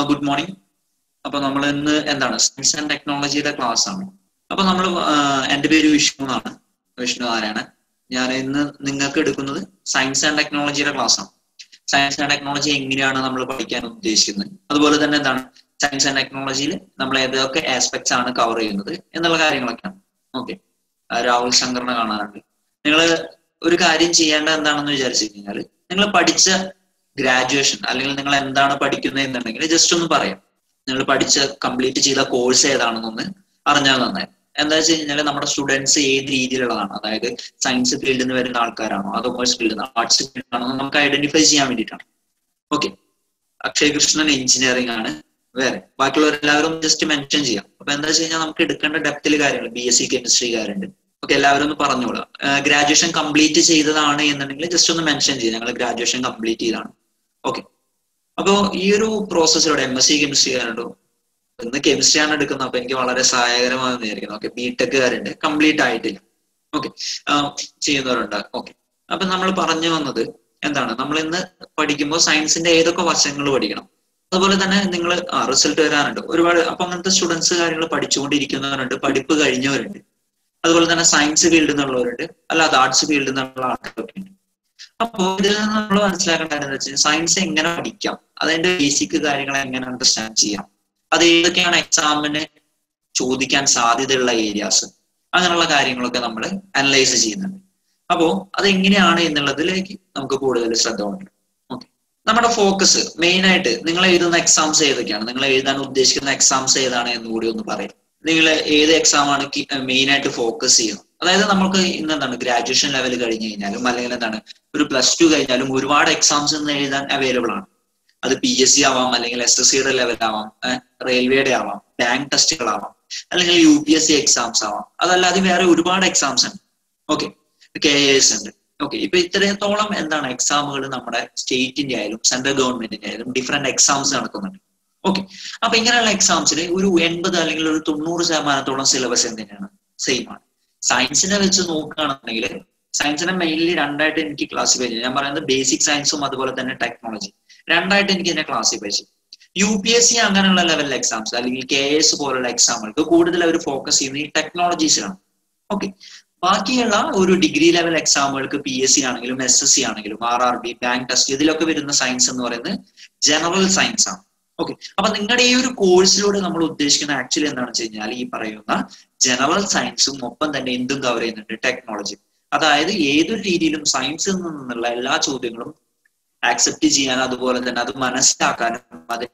good morning അപ്പൊ നമ്മൾ ഇന്ന് എന്താണ് സയൻസ് ആൻഡ് ടെക്നോളജിയുടെ ക്ലാസ് ആണ് അപ്പൊ നമ്മൾ എന്റെ പേര് വിഷ്ണു എന്നാണ് വിഷ്ണു ആരാണ് ഞാൻ ഇന്ന് നിങ്ങൾക്ക് എടുക്കുന്നത് സയൻസ് ആൻഡ് ടെക്നോളജിയുടെ ക്ലാസ് ആണ് സയൻസ് ആൻഡ് ടെക്നോളജി എങ്ങനെയാണ് നമ്മൾ പഠിക്കാൻ ഉദ്ദേശിക്കുന്നത് അതുപോലെ തന്നെ എന്താണ് സയൻസ് ആൻഡ് ടെക്നോളജിയിൽ നമ്മൾ ഏതൊക്കെ ആസ്പെക്ട്സ് ആണ് കവർ ചെയ്യുന്നത് എന്നുള്ള കാര്യങ്ങളൊക്കെയാണ് ഓക്കെ രാഹുൽ ശങ്കറിനെ കാണാറുണ്ട് നിങ്ങൾ ഒരു കാര്യം ചെയ്യേണ്ട എന്താണെന്ന് വിചാരിച്ചു കഴിഞ്ഞാൽ നിങ്ങൾ പഠിച്ച ഗ്രാജുവേഷൻ അല്ലെങ്കിൽ നിങ്ങൾ എന്താണ് പഠിക്കുന്നത് എന്നുണ്ടെങ്കിൽ ജസ്റ്റ് ഒന്ന് പറയാം നിങ്ങൾ പഠിച്ച കംപ്ലീറ്റ് ചെയ്ത കോഴ്സ് ഏതാണെന്നൊന്ന് അറിഞ്ഞാൽ നന്നായി എന്താ വെച്ച് കഴിഞ്ഞാൽ നമ്മുടെ സ്റ്റുഡൻസ് ഏത് രീതിയിലുള്ളതാണ് അതായത് സയൻസ് ഫീൽഡിൽ നിന്ന് വരുന്ന ആൾക്കാരാണോ അതോ കോമേഴ്സ് ഫീൽഡിൽ നിന്ന് ആർട്സ് ഫീൽഡിൽ ആണോ നമുക്ക് ഐഡന്റിഫൈ ചെയ്യാൻ വേണ്ടിയിട്ടാണ് ഓക്കെ അക്ഷയ് കൃഷ്ണൻ എഞ്ചിനീയറിംഗ് ആണ് വേറെ ബാക്കിയുള്ളവരെല്ലാവരും ജസ്റ്റ് മെൻഷൻ ചെയ്യാം അപ്പൊ എന്താ വെച്ച് കഴിഞ്ഞാൽ നമുക്ക് എടുക്കേണ്ട ഡെപ്തിൽ കാര്യങ്ങൾ ബി എസ് സി കെമിസ്ട്രിക്കാരുണ്ട് ഓക്കെ എല്ലാവരും ഒന്ന് പറഞ്ഞോളാം ഗ്രാജുവേഷൻ കംപ്ലീറ്റ് ചെയ്തതാണ് എന്നുണ്ടെങ്കിൽ ജസ്റ്റ് ഒന്ന് മെൻഷൻ ചെയ്യാം ഞങ്ങൾ ഗ്രാജുവേഷൻ കംപ്ലീറ്റ് ചെയ്താണ് ഓക്കെ അപ്പോ ഈ ഒരു പ്രോസസ്സിലൂടെ എം എസ് സി കെമിസ്ട്രിക്കാരുണ്ടോ ഇന്ന് കെമിസ്ട്രി ആണ് എടുക്കുന്നത് അപ്പൊ എനിക്ക് വളരെ സഹായകരമാണെന്ന് വിചാരിക്കുന്നു ഓക്കെ ബിടെക്കുകാരുണ്ട് കംപ്ലീറ്റ് ആയിട്ടില്ല ഓക്കെ ചെയ്യുന്നവരുണ്ട് ഓക്കെ അപ്പൊ നമ്മൾ പറഞ്ഞു വന്നത് എന്താണ് നമ്മൾ ഇന്ന് പഠിക്കുമ്പോൾ സയൻസിന്റെ ഏതൊക്കെ വശങ്ങൾ പഠിക്കണം അതുപോലെ തന്നെ നിങ്ങൾ ആ റിസൾട്ട് വരാനുണ്ട് ഒരുപാട് അപ്പൊ അങ്ങനത്തെ സ്റ്റുഡൻസ് കാര്യങ്ങൾ പഠിച്ചുകൊണ്ടിരിക്കുന്നവരുണ്ട് പഠിപ്പ് കഴിഞ്ഞവരുണ്ട് അതുപോലെ തന്നെ സയൻസ് ഫീൽഡിൽ നിന്നുള്ളവരുണ്ട് അല്ലാതെ ആർട്സ് ഫീൽഡിൽ നിന്നുള്ള ആൾക്കാരൊക്കെ ഉണ്ട് അപ്പോ ഇതിൽ നിന്ന് നമ്മൾ മനസ്സിലാക്കേണ്ട എന്താ വെച്ചാൽ സയൻസ് എങ്ങനെ പഠിക്കാം അതിന്റെ ബേസിക് കാര്യങ്ങൾ എങ്ങനെ അണ്ടർസ്റ്റാൻഡ് ചെയ്യാം അത് ഏതൊക്കെയാണ് എക്സാമിന് ചോദിക്കാൻ സാധ്യതയുള്ള ഏരിയാസ് അങ്ങനെയുള്ള കാര്യങ്ങളൊക്കെ നമ്മൾ അനലൈസ് ചെയ്യുന്നുണ്ട് അപ്പോ അത് എങ്ങനെയാണ് എന്നുള്ളതിലേക്ക് നമുക്ക് കൂടുതൽ ശ്രദ്ധ കൊണ്ടുവരും ഓക്കെ നമ്മുടെ ഫോക്കസ് മെയിൻ ആയിട്ട് നിങ്ങൾ എഴുതുന്ന എക്സാംസ് ഏതൊക്കെയാണ് നിങ്ങൾ എഴുതാൻ ഉദ്ദേശിക്കുന്ന എക്സാംസ് ഏതാണ് എന്ന് കൂടി ഒന്ന് പറയാം നിങ്ങൾ ഏത് എക്സാം ആണ് മെയിൻ ആയിട്ട് ഫോക്കസ് ചെയ്യുന്നത് അതായത് നമുക്ക് ഇന്ന് എന്താണ് ഗ്രാജുവേഷൻ ലെവൽ കഴിഞ്ഞ് കഴിഞ്ഞാലും അല്ലെങ്കിൽ എന്താണ് ഒരു പ്ലസ് ടു കഴിഞ്ഞാലും ഒരുപാട് എക്സാംസ് ഇന്ന് എഴുതാൻ അവൈലബിൾ ആണ് അത് പി എസ് സി ആവാം അല്ലെങ്കിൽ എസ് എസ് സിയുടെ ലെവൽ ആവാം റെയിൽവേയുടെ ആവാം ബാങ്ക് ടെസ്റ്റുകളാവാം അല്ലെങ്കിൽ U P S C exams ആവാം അതല്ലാതെ വേറെ ഒരുപാട് എക്സാംസ് ഉണ്ട് ഓക്കെ കെ എസ് ഉണ്ട് ഓക്കെ ഇപ്പൊ ഇത്രത്തോളം എന്താണ് എക്സാമുകൾ നമ്മുടെ സ്റ്റേറ്റിന്റെ ആയാലും സെൻട്രൽ ഗവൺമെന്റിന്റെ ആയാലും ഡിഫറെന്റ് എക്സാംസ് നടക്കുന്നുണ്ട് ഓക്കെ അപ്പൊ ഇങ്ങനെയുള്ള എക്സാംസിൽ ഒരു എൺപത് അല്ലെങ്കിൽ ഒരു തൊണ്ണൂറ് ശതമാനത്തോളം സിലബസ് എന്തിനാണ് സെയിം ആണ് സയൻസിനെ വെച്ച് നോക്കുകയാണെന്നുണ്ടെങ്കിൽ സയൻസിനെ മെയിൻലി രണ്ടായിട്ട് എനിക്ക് ക്ലാസിഫൈ ചെയ്യാം ഞാൻ പറയുന്നത് ബേസിക് സയൻസും അതുപോലെ തന്നെ ടെക്നോളജി രണ്ടായിട്ട് എനിക്ക് ഇതിനെ ക്ലാസിഫൈ ചെയ്യും യു പി എസ് സി അങ്ങനെയുള്ള ലെവലിലെ എക്സാംസ് അല്ലെങ്കിൽ കെ എസ് പോലുള്ള എക്സാമുകൾക്ക് കൂടുതൽ അവർ ഫോക്കസ് ചെയ്യുന്നത് ഈ ടെക്നോളജീസിലാണ് ഓക്കെ ബാക്കിയുള്ള ഒരു ഡിഗ്രി ലെവൽ എക്സാമുകൾക്ക് പി എസ് സി ആണെങ്കിലും എസ് എസ് സി ആണെങ്കിലും R R B bank test ഇതിലൊക്കെ വരുന്ന സയൻസ് എന്ന് പറയുന്നത് ജനറൽ സയൻസ് ആണ് ഓക്കെ അപ്പൊ നിങ്ങളുടെ ഈ ഒരു കോഴ്സിലൂടെ നമ്മൾ ഉദ്ദേശിക്കുന്ന ആക്ച്വലി എന്താണെന്ന് വെച്ച് കഴിഞ്ഞാൽ ഈ പറയുന്ന ജനറൽ സയൻസും ഒപ്പം തന്നെ എന്തും കവർ ചെയ്യുന്നുണ്ട് ടെക്നോളജി അതായത് ഏതൊരു രീതിയിലും സയൻസിൽ നിന്നുള്ള എല്ലാ ചോദ്യങ്ങളും ആക്സെപ്റ്റ് ചെയ്യാൻ അതുപോലെ തന്നെ അത് മനസ്സിലാക്കാനും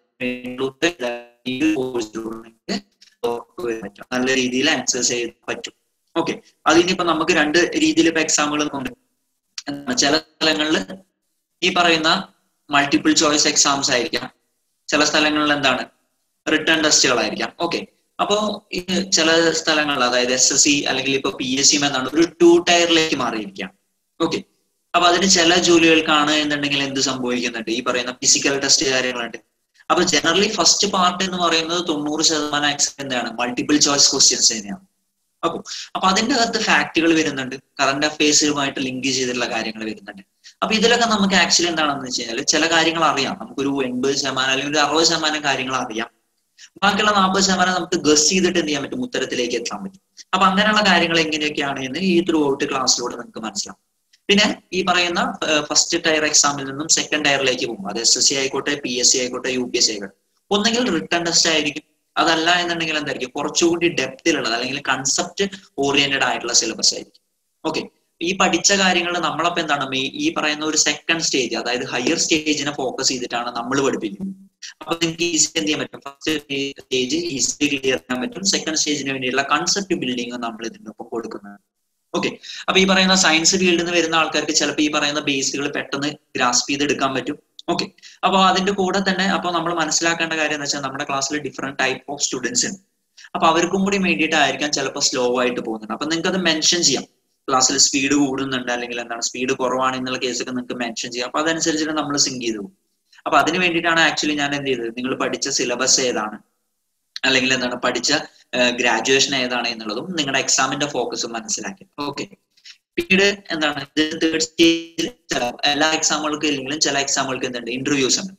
പറ്റും നല്ല രീതിയിൽ ആൻസേഴ്സ് ചെയ്യാൻ പറ്റും ഓക്കെ അതിനിപ്പോ നമുക്ക് രണ്ട് രീതിയിൽ ഇപ്പൊ എക്സാമ്പിൾ ഉണ്ട് ചില സ്ഥലങ്ങളിൽ ഈ പറയുന്ന മൾട്ടിപ്പിൾ ചോയ്സ് എക്സാംസ് ആയിരിക്കാം ചില സ്ഥലങ്ങളിൽ എന്താണ് റിട്ടേൺ ടെസ്റ്റുകളായിരിക്കാം ഓക്കെ അപ്പോ ചില സ്ഥലങ്ങളിൽ അതായത് എസ് എസ് സി അല്ലെങ്കിൽ ഇപ്പൊ പി എസ് സി എന്താണ് ഒരു ടു ടയറിലേക്ക് മാറിയിരിക്കാം ഓക്കെ അപ്പൊ അതിന് ചില ജോലികൾക്കാണ് എന്നുണ്ടെങ്കിൽ എന്ത് സംഭവിക്കുന്നുണ്ട് ഈ പറയുന്ന ഫിസിക്കൽ ടെസ്റ്റ് കാര്യങ്ങളുണ്ട് അപ്പൊ ജനറലി ഫസ്റ്റ് പാർട്ട് എന്ന് പറയുന്നത് തൊണ്ണൂറ് ശതമാനം എക്സാം എന്താണ് മൾട്ടിപ്പിൾ ചോയ്സ് ക്വസ്റ്റ്യൻസ് തന്നെയാണ് അപ്പൊ അപ്പൊ അതിന്റെ അകത്ത് ഫാക്ടുകൾ വരുന്നുണ്ട് കറണ്ട് അഫയേഴ്സുമായിട്ട് ലിങ്ക് ചെയ്തിട്ടുള്ള കാര്യങ്ങൾ വരുന്നുണ്ട് അപ്പൊ ഇതിലൊക്കെ നമുക്ക് ആക്ച്വലി എന്താണെന്ന് വെച്ച് കഴിഞ്ഞാൽ ചില കാര്യങ്ങൾ അറിയാം നമുക്കൊരു എൺപത് ശതമാനം അല്ലെങ്കിൽ ഒരു അറുപത് ശതമാനം കാര്യങ്ങൾ അറിയാം ബാക്കിയുള്ള നാൽപ്പത് ശതമാനം നമുക്ക് ഗസ് ചെയ്തിട്ട് എന്ത് ചെയ്യാൻ പറ്റും ഉത്തരത്തിലേക്ക് എത്താൻ പറ്റും അപ്പൊ അങ്ങനെയുള്ള കാര്യങ്ങൾ എങ്ങനെയൊക്കെയാണ് എന്ന് ഈ ത്രൂ ഔട്ട് ക്ലാസ്സിലൂടെ നിങ്ങൾക്ക് മനസ്സിലാവും പിന്നെ ഈ പറയുന്ന ഫസ്റ്റ് ടയർ എക്സാമിൽ നിന്നും സെക്കൻഡ് ടയറിലേക്ക് പോകും അത് എസ് എസ് സി ആയിക്കോട്ടെ പി എസ് സി ആയിക്കോട്ടെ യു പി എസ് സി ആയിക്കോട്ടെ ഒന്നെങ്കിൽ റിട്ടേൺ ടെസ്റ്റ് ആയിരിക്കും അതല്ല എന്നുണ്ടെങ്കിൽ എന്തായിരിക്കും കുറച്ചുകൂടി ഡെപ്തിലുള്ളത് അല്ലെങ്കിൽ കൺസെപ്റ്റ് ഓറിയന്റഡ് ആയിട്ടുള്ള സിലബസ് ആയിരിക്കും ഓക്കെ ഈ പഠിച്ച കാര്യങ്ങൾ നമ്മളപ്പോ എന്താണ് ഈ പറയുന്ന ഒരു സെക്കൻഡ് സ്റ്റേജ് അതായത് ഹയർ സ്റ്റേജിനെ ഫോക്കസ് ചെയ്തിട്ടാണ് നമ്മൾ പഠിപ്പിക്കുന്നത് അപ്പൊ നിങ്ങൾക്ക് ഈസി എന്ത് ചെയ്യാൻ പറ്റും ഫസ്റ്റ് സ്റ്റേജ് ഈസി ക്ലിയർ ചെയ്യാൻ പറ്റും സെക്കൻഡ് സ്റ്റേജിന് വേണ്ടിയുള്ള കൺസെപ്റ്റ് ബിൽഡിംഗ് നമ്മൾ ഇതിന്റെ ഒപ്പം കൊടുക്കുന്നത് ഓക്കെ അപ്പൊ ഈ പറയുന്ന സയൻസ് ഫീൽഡിൽ നിന്ന് വരുന്ന ആൾക്കാർക്ക് ചിലപ്പോൾ ഈ പറയുന്ന ബേസുകൾ പെട്ടെന്ന് ഗ്രാസ്പ് ചെയ്ത് എടുക്കാൻ പറ്റും ഓക്കെ അപ്പൊ അതിന്റെ കൂടെ തന്നെ അപ്പൊ നമ്മൾ മനസ്സിലാക്കേണ്ട കാര്യം എന്ന് വെച്ചാൽ നമ്മുടെ ക്ലാസ്സിൽ ഡിഫറെന്റ് ടൈപ്പ് ഓഫ് സ്റ്റുഡൻസ് ഉണ്ട് അപ്പൊ അവർക്കും കൂടി വേണ്ടിയിട്ടായിരിക്കാം ചിലപ്പോൾ സ്ലോ ആയിട്ട് പോകുന്നത് അപ്പൊ നിങ്ങൾക്ക് അത് മെൻഷൻ ചെയ്യാം ക്ലാസ്സിൽ സ്പീഡ് കൂടുന്നുണ്ട് അല്ലെങ്കിൽ എന്താണ് സ്പീഡ് കുറവാണ് എന്നുള്ള കേസൊക്കെ നിങ്ങൾക്ക് മെൻഷൻ ചെയ്യാം അപ്പൊ അതനുസരിച്ചിട്ട് നമ്മൾ സിങ്ക് ചെയ്തു പോകും അപ്പൊ അതിന് വേണ്ടിയിട്ടാണ് ആക്ച്വലി ഞാൻ എന്ത് ചെയ്തത് നിങ്ങൾ പഠിച്ച സിലബസ് ഏതാണ് അല്ലെങ്കിൽ എന്താണ് പഠിച്ച ഗ്രാജുവേഷൻ ഏതാണ് എന്നുള്ളതും നിങ്ങളുടെ എക്സാമിന്റെ ഫോക്കസും മനസ്സിലാക്കി ഓക്കെ പിന്നീട് എന്താണ് തേർഡ് സ്റ്റേജിൽ ചില എല്ലാ എക്സാമുകൾക്കും ഇല്ലെങ്കിലും ചില എക്സാമുകൾക്ക് എന്തുണ്ട് ഇന്റർവ്യൂസ് ഉണ്ട്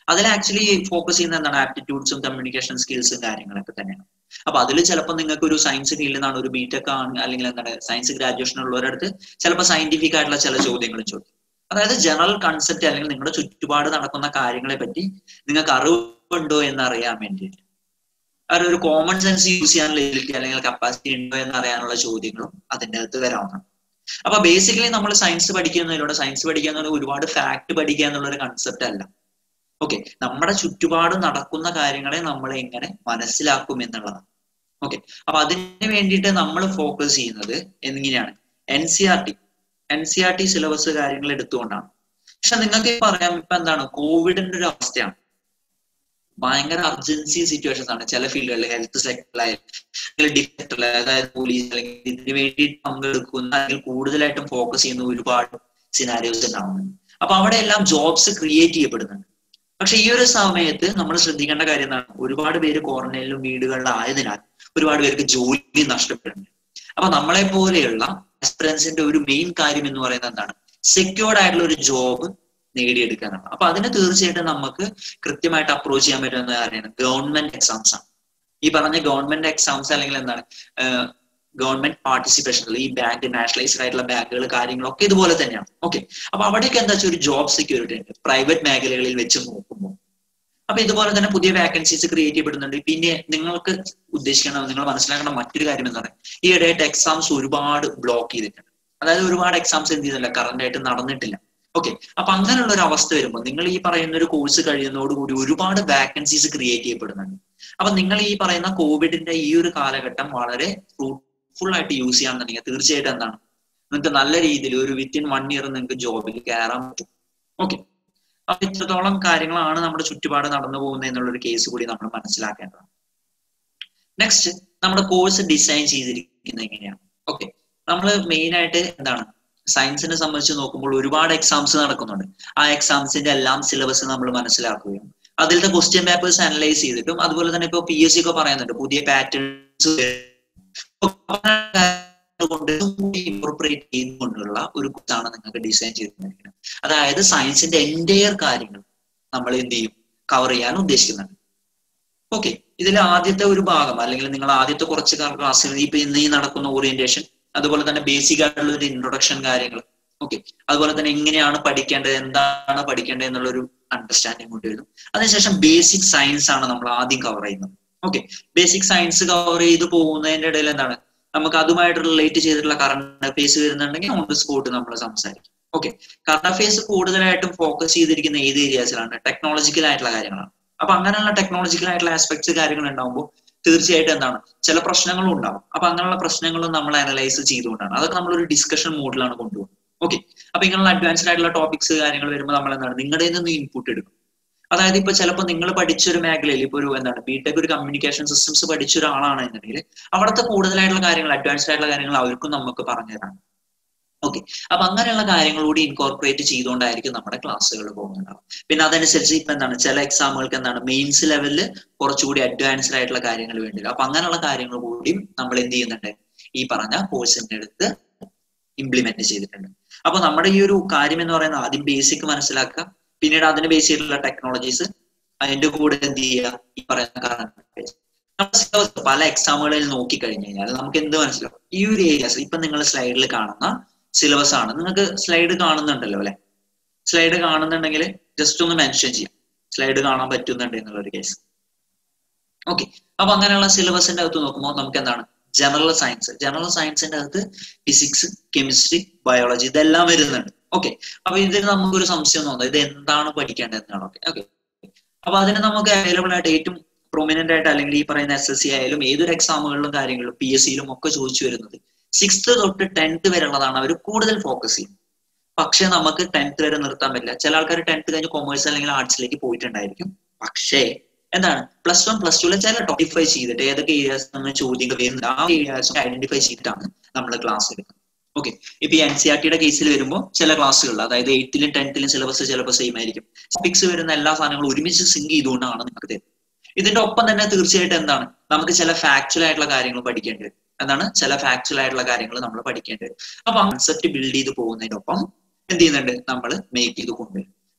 അതിൽ ആക്ച്വലി ഫോക്കസ് ചെയ്യുന്ന എന്താണ് ആപ്റ്റിറ്റ്യൂഡ്സും കമ്മ്യൂണിക്കേഷൻ സ്കിൽസും കാര്യങ്ങളൊക്കെ തന്നെയാണ് അപ്പൊ അതിൽ ചിലപ്പോൾ നിങ്ങൾക്ക് ഒരു സയൻസ് ഫീൽഡിൽ നിന്നാണ് ഒരു ബിടെക് ആണ് അല്ലെങ്കിൽ എന്താണ് സയൻസ് ഗ്രാജുവേഷൻ ഉള്ളവരടുത്ത് ചിലപ്പോൾ സയന്റിഫിക് ആയിട്ടുള്ള ചില ചോദ്യങ്ങളും ചോദിക്കും അതായത് ജനറൽ കൺസെപ്റ്റ് അല്ലെങ്കിൽ നിങ്ങളുടെ ചുറ്റുപാട് നടക്കുന്ന കാര്യങ്ങളെ പറ്റി നിങ്ങൾക്ക് അറിവുണ്ടോ എന്ന് അറിയാൻ വേണ്ടിയിട്ട് അവർ ഒരു കോമൺ സെൻസ് യൂസ് ചെയ്യാനുള്ള എബിലിറ്റി അല്ലെങ്കിൽ കപ്പാസിറ്റി ഉണ്ടോ എന്ന് അറിയാനുള്ള ചോദ്യങ്ങളും അതിൻ്റെ അകത്ത് വരാവുന്നതാണ് അപ്പൊ ബേസിക്കലി നമ്മൾ സയൻസ് പഠിക്കുന്നതിലൂടെ സയൻസ് പഠിക്കുക എന്നുള്ള ഒരുപാട് ഫാക്ട് പഠിക്കുക എന്നുള്ള ഒരു കൺസെപ്റ്റ് അല്ല ഓക്കെ നമ്മുടെ ചുറ്റുപാട് നടക്കുന്ന കാര്യങ്ങളെ നമ്മൾ എങ്ങനെ മനസ്സിലാക്കും എന്നുള്ളതാണ് ഓക്കെ അപ്പൊ അതിന് വേണ്ടിയിട്ട് നമ്മൾ ഫോക്കസ് ചെയ്യുന്നത് എങ്ങനെയാണ് N C R T N C R T syllabus കാര്യങ്ങൾ എടുത്തുകൊണ്ടാണ് പക്ഷെ നിങ്ങൾക്ക് പറയാം ഇപ്പൊ എന്താണ് കോവിഡിന്റെ ഒരു അവസ്ഥയാണ് ഭയങ്കര അർജൻസി സിറ്റുവേഷൻസ് ആണ് ചില ഫീൽഡുകളിൽ ഹെൽത്ത് സെക്ടറിലായാലും ഡിഫക്ടറിൽ അതായത് പോലീസ് അല്ലെങ്കിൽ ഇതിന് വേണ്ടിയിട്ട് പങ്കെടുക്കുന്ന അല്ലെങ്കിൽ കൂടുതലായിട്ടും ഫോക്കസ് ചെയ്യുന്ന ഒരുപാട് സിനാരിയോസ് ഉണ്ടാവുന്നുണ്ട് അപ്പൊ അവിടെ എല്ലാം ജോബ്സ് ക്രിയേറ്റ് ചെയ്യപ്പെടുന്നുണ്ട് പക്ഷെ ഈ ഒരു സമയത്ത് നമ്മൾ ശ്രദ്ധിക്കേണ്ട കാര്യം എന്താണ് ഒരുപാട് പേര് ക്വാറന്റൈനിലും വീടുകളിലായതിനാൽ ഒരുപാട് പേർക്ക് ജോലി നഷ്ടപ്പെടുന്നുണ്ട് അപ്പൊ നമ്മളെ പോലെയുള്ള എക്സ്പീരിയൻസിന്റെ ഒരു മെയിൻ കാര്യം എന്ന് പറയുന്നത് എന്താണ് സെക്യൂർഡ് ആയിട്ടുള്ള ഒരു ജോബ് നേടിയെടുക്കാനാണ് അപ്പൊ അതിന് തീർച്ചയായിട്ടും നമുക്ക് കൃത്യമായിട്ട് അപ്രോച്ച് ചെയ്യാൻ പറ്റുന്ന കാര്യമാണ് ഗവൺമെന്റ് എക്സാംസ് ആണ് ഈ പറഞ്ഞ ഗവൺമെന്റ് എക്സാംസ് അല്ലെങ്കിൽ എന്താണ് ഗവൺമെന്റ് പാർട്ടിസിപ്പേഷൻ ഈ ബാങ്ക് നാഷണലൈസ്ഡ് ആയിട്ടുള്ള ബാങ്കുകൾ കാര്യങ്ങളൊക്കെ ഇതുപോലെ തന്നെയാണ് ഓക്കെ അപ്പൊ അവിടെയൊക്കെ എന്താ വെച്ചാൽ ഒരു ജോബ് സെക്യൂരിറ്റി ഉണ്ട് പ്രൈവറ്റ് മേഖലകളിൽ വെച്ച് നോക്കുമ്പോൾ അപ്പൊ ഇതുപോലെ തന്നെ പുതിയ വാക്കൻസീസ് ക്രിയേറ്റ് ചെയ്യപ്പെടുന്നുണ്ട് പിന്നെ നിങ്ങൾക്ക് ഉദ്ദേശിക്കണം നിങ്ങൾ മനസ്സിലാക്കേണ്ട മറ്റൊരു കാര്യം എന്ന് പറയുന്നത് ഈ ഇടയായിട്ട് എക്സാംസ് ഒരുപാട് ബ്ലോക്ക് ചെയ്തിട്ടുണ്ട് അതായത് ഒരുപാട് എക്സാംസ് എന്ത് ചെയ്യുന്നില്ല കറണ്ട് ആയിട്ട് നടന്നിട്ടില്ല ഓക്കെ അപ്പൊ അങ്ങനെയുള്ള ഒരു അവസ്ഥ വരുമ്പോൾ നിങ്ങൾ ഈ പറയുന്ന ഒരു കോഴ്സ് കഴിയുന്നതോടുകൂടി ഒരുപാട് വാക്കൻസീസ് ക്രിയേറ്റ് ചെയ്യപ്പെടുന്നുണ്ട് അപ്പൊ നിങ്ങൾ ഈ പറയുന്ന കോവിഡിന്റെ ഈ ഒരു കാലഘട്ടം വളരെ ഫ്രൂട്ട്ഫുൾ ആയിട്ട് യൂസ് ചെയ്യാന്നുണ്ടെങ്കിൽ തീർച്ചയായിട്ടും എന്താണ് നിങ്ങൾക്ക് നല്ല രീതിയിൽ ഒരു വിത്തിൻ വൺ ഇയർ നിങ്ങൾക്ക് ജോബിൽ കയറാൻ പറ്റും ഓക്കെ അപ്പൊ ഇത്രത്തോളം കാര്യങ്ങളാണ് നമ്മുടെ ചുറ്റുപാട് നടന്നു പോകുന്നത് എന്നുള്ളൊരു കേസ് കൂടി നമ്മൾ മനസ്സിലാക്കേണ്ടതാണ് നെക്സ്റ്റ് നമ്മുടെ കോഴ്സ് ഡിസൈൻ ചെയ്തിരിക്കുന്നത് എങ്ങനെയാണ് ഓക്കെ നമ്മൾ മെയിൻ ആയിട്ട് എന്താണ് സയൻസിനെ സംബന്ധിച്ച് നോക്കുമ്പോൾ ഒരുപാട് എക്സാംസ് നടക്കുന്നുണ്ട് ആ എക്സാംസിന്റെ എല്ലാം സിലബസ് നമ്മൾ മനസ്സിലാക്കുകയും അതിലത്തെ ക്വസ്റ്റ്യൻ പേപ്പേഴ്സ് അനലൈസ് ചെയ്തിട്ടും അതുപോലെ തന്നെ ഇപ്പൊ പി എസ് സി ഒക്കെ പറയുന്നുണ്ട് പുതിയ പാറ്റേൺസ് കൊണ്ട് ഇൻകോർപ്പറേറ്റ് ചെയ്തുകൊണ്ടുള്ള ഒരു കോഴ്സാണ് നിങ്ങൾക്ക് ഡിസൈൻ ചെയ്തിരിക്കുന്നത് അതായത് സയൻസിന്റെ എൻറ്റയർ കാര്യങ്ങൾ നമ്മൾ എന്ത് ചെയ്യും കവർ ചെയ്യാൻ ഉദ്ദേശിക്കുന്നുണ്ട് ഓക്കെ ഇതിൽ ആദ്യത്തെ ഒരു ഭാഗം അല്ലെങ്കിൽ നിങ്ങൾ ആദ്യത്തെ കുറച്ച് ക്ലാസ്സുകൾ ഇപ്പൊ ഇന്ന് ഈ നടക്കുന്ന ഓറിയന്റേഷൻ അതുപോലെ തന്നെ ബേസിക് ആയിട്ടുള്ള ഒരു ഇൻട്രൊഡക്ഷൻ കാര്യങ്ങൾ ഓക്കെ അതുപോലെ തന്നെ എങ്ങനെയാണ് പഠിക്കേണ്ടത് എന്താണ് പഠിക്കേണ്ടത് എന്നുള്ള ഒരു അണ്ടർസ്റ്റാൻഡിങ് കൊണ്ടുവരുന്നു അതിനുശേഷം ബേസിക് സയൻസ് ആണ് നമ്മൾ ആദ്യം കവർ ചെയ്യുന്നത് ഓക്കെ ബേസിക് സയൻസ് കവർ ചെയ്ത് പോകുന്നതിന്റെ ഇടയിൽ എന്താണ് നമുക്ക് അതുമായിട്ട് റിലേറ്റ് ചെയ്തിട്ടുള്ള കറണ്ട് അഫയേഴ്സ് വരുന്നുണ്ടെങ്കിൽ ഓൺ ദി സ്പോട്ട് നമ്മൾ സംസാരിക്കും ഓക്കെ കറണ്ട് അഫയേഴ്സ് കൂടുതലായിട്ടും ഫോക്കസ് ചെയ്തിരിക്കുന്ന ഏത് ഏരിയാസിലാണ് ടെക്നോളജിക്കൽ ആയിട്ടുള്ള കാര്യങ്ങളാണ് അപ്പൊ അങ്ങനെയുള്ള ടെക്നോളജിക്കൽ ആയിട്ടുള്ള ആസ്പെക്ട്സ് കാര്യങ്ങൾ ഉണ്ടാകുമ്പോൾ തീർച്ചയായിട്ടും എന്താണ് ചില പ്രശ്നങ്ങളും ഉണ്ടാവും അപ്പൊ അങ്ങനെയുള്ള പ്രശ്നങ്ങളും നമ്മൾ അനലൈസ് ചെയ്തുകൊണ്ടാണ് അതൊക്കെ നമ്മൾ ഒരു ഡിസ്കഷൻ മോഡിലാണ് കൊണ്ടുപോകുന്നത് ഓക്കെ അപ്പൊ ഇങ്ങനെയുള്ള അഡ്വാൻസ്ഡ് ആയിട്ടുള്ള ടോപ്പിക്സ് കാര്യങ്ങൾ വരുമ്പോൾ നമ്മൾ എന്താണ് നിങ്ങളുടെ നിന്ന് ഇൻപുട്ട് എടുക്കും അതായത് ഇപ്പൊ ചിലപ്പോൾ നിങ്ങൾ പഠിച്ചൊരു മേഖലയിൽ ഇപ്പൊ ഒരു എന്താണ് ബിടെക് ഒരു കമ്മ്യൂണിക്കേഷൻ സിസ്റ്റംസ് പഠിച്ച ഒരാളാണെന്നുണ്ടെങ്കിൽ അവിടുത്തെ കൂടുതലായിട്ടുള്ള കാര്യങ്ങൾ അഡ്വാൻസ്ഡ് ആയിട്ടുള്ള കാര്യങ്ങൾ അവർക്കും നമുക്ക് പറഞ്ഞുതരാണ് ഓക്കെ അപ്പൊ അങ്ങനെയുള്ള കാര്യങ്ങൾ കൂടി ഇൻകോർപ്പറേറ്റ് ചെയ്തുകൊണ്ടായിരിക്കും നമ്മുടെ ക്ലാസ്സുകൾ പോകുന്നുണ്ടാവും പിന്നെ അതനുസരിച്ച് ഇപ്പൊ എന്താണ് ചില എക്സാമുകൾക്ക് എന്താണ് മെയിൻസ് ലെവലിൽ കുറച്ചുകൂടി അഡ്വാൻസ്ഡ് ആയിട്ടുള്ള കാര്യങ്ങൾ വേണ്ടില്ല അപ്പൊ അങ്ങനെയുള്ള കാര്യങ്ങൾ കൂടിയും നമ്മൾ എന്ത് ചെയ്യുന്നുണ്ട് ഈ പറഞ്ഞ കോഴ്സിന്റെ അടുത്ത് ഇംപ്ലിമെന്റ് ചെയ്തിട്ടുണ്ട് അപ്പൊ നമ്മുടെ ഈ ഒരു കാര്യം എന്ന് പറയുന്നത് ആദ്യം ബേസിക് മനസ്സിലാക്കുക പിന്നീട് അതിന് ബേസ് ചെയ്തിട്ടുള്ള ടെക്നോളജീസ് അതിന്റെ കൂടെ എന്ത് ചെയ്യുക ഈ പറയുന്ന കറണ്ട് പല എക്സാമുകളിൽ നോക്കി കഴിഞ്ഞു കഴിഞ്ഞാൽ നമുക്ക് എന്ത് മനസ്സിലാവും ഈ ഒരു ഏരിയാസ് ഇപ്പൊ നിങ്ങൾ സ്ലൈഡിൽ കാണുന്ന സിലബസ് ആണ് നിങ്ങൾക്ക് സ്ലൈഡ് കാണുന്നുണ്ടല്ലോ അല്ലെ സ്ലൈഡ് കാണുന്നുണ്ടെങ്കിൽ ജസ്റ്റ് ഒന്ന് മെൻഷൻ ചെയ്യാം സ്ലൈഡ് കാണാൻ പറ്റുന്നുണ്ട് എന്നുള്ള ഒരു കേസ് ഓക്കെ അപ്പൊ അങ്ങനെയുള്ള സിലബസിന്റെ അകത്ത് നോക്കുമ്പോൾ നമുക്ക് എന്താണ് ജനറൽ സയൻസ് ജനറൽ സയൻസിന്റെ അകത്ത് ഫിസിക്സ് കെമിസ്ട്രി ബയോളജി ഇതെല്ലാം വരുന്നുണ്ട് ഓക്കെ അപ്പൊ ഇതിന് നമുക്കൊരു സംശയം തോന്നുന്നത് ഇത് എന്താണ് പഠിക്കേണ്ടത് എന്നാണ് ഓക്കെ ഓക്കെ അപ്പൊ അതിന് നമുക്ക് അവൈലബിൾ ആയിട്ട് ഏറ്റവും പ്രൊമിനന്റ് ആയിട്ട് അല്ലെങ്കിൽ ഈ പറയുന്ന എസ് എസ് സി ആയാലും ഏതൊരു എക്സാമുകളിലും കാര്യങ്ങളിലും പി എസ് സിയിലും ഒക്കെ ചോദിച്ചു വരുന്നത് സിക്സ്ത് തൊട്ട് ടെൻത്ത് വരെ ഉള്ളതാണ് അവർ കൂടുതൽ ഫോക്കസ് ചെയ്യും പക്ഷെ നമുക്ക് ടെൻത്ത് വരെ നിർത്താൻ പറ്റില്ല ചില ആൾക്കാർ ടെൻത്ത് കഴിഞ്ഞ് കൊമേഴ്സ് അല്ലെങ്കിൽ ആർട്സിലേക്ക് പോയിട്ടുണ്ടായിരിക്കും പക്ഷേ എന്താണ് പ്ലസ് വൺ പ്ലസ് ടുവിലെ ചില ടോപ്പിഫൈ ചെയ്തിട്ട് ഏതൊക്കെ ഏരിയാസ് നമ്മൾ ചോദ്യങ്ങൾ വരുന്നത് ആ ഏരിയാസ് ഐഡന്റിഫൈ ചെയ്തിട്ടാണ് നമ്മൾ ക്ലാസ് എടുക്കുന്നത് ഓക്കെ ഇപ്പൊ ഈ എൻ സി ആർ ടിയുടെ കേസിൽ വരുമ്പോൾ ചില ക്ലാസ്സുകളിൽ അതായത് എയ്ത്തിലും ടെൻത്തിലും സിലബസ് ചിലപ്പോൾ സെയിം ആയിരിക്കും ടോപ്പിക്സ് വരുന്ന എല്ലാ സാധനങ്ങളും ഒരുമിച്ച് സിങ്ക് ചെയ്തുകൊണ്ടാണ് നിങ്ങൾക്ക് തരുന്നത് ഇതിന്റെ ഒപ്പം തന്നെ തീർച്ചയായിട്ടും എന്താണ് നമുക്ക് ചില ഫാക്ച്വൽ ആയിട്ടുള്ള കാര്യങ്ങൾ പഠിക്കേണ്ടി വരും എന്താണ് ചില ഫാക്ച്വൽ ആയിട്ടുള്ള കാര്യങ്ങൾ നമ്മൾ പഠിക്കേണ്ടി വരും അപ്പൊ കൺസെപ്റ്റ് ബിൽഡ് ചെയ്ത് പോകുന്നതിനൊപ്പം എന്ത് ചെയ്യുന്നുണ്ട് നമ്മൾ മേക്ക് ചെയ്ത് കൊണ്ടുവരും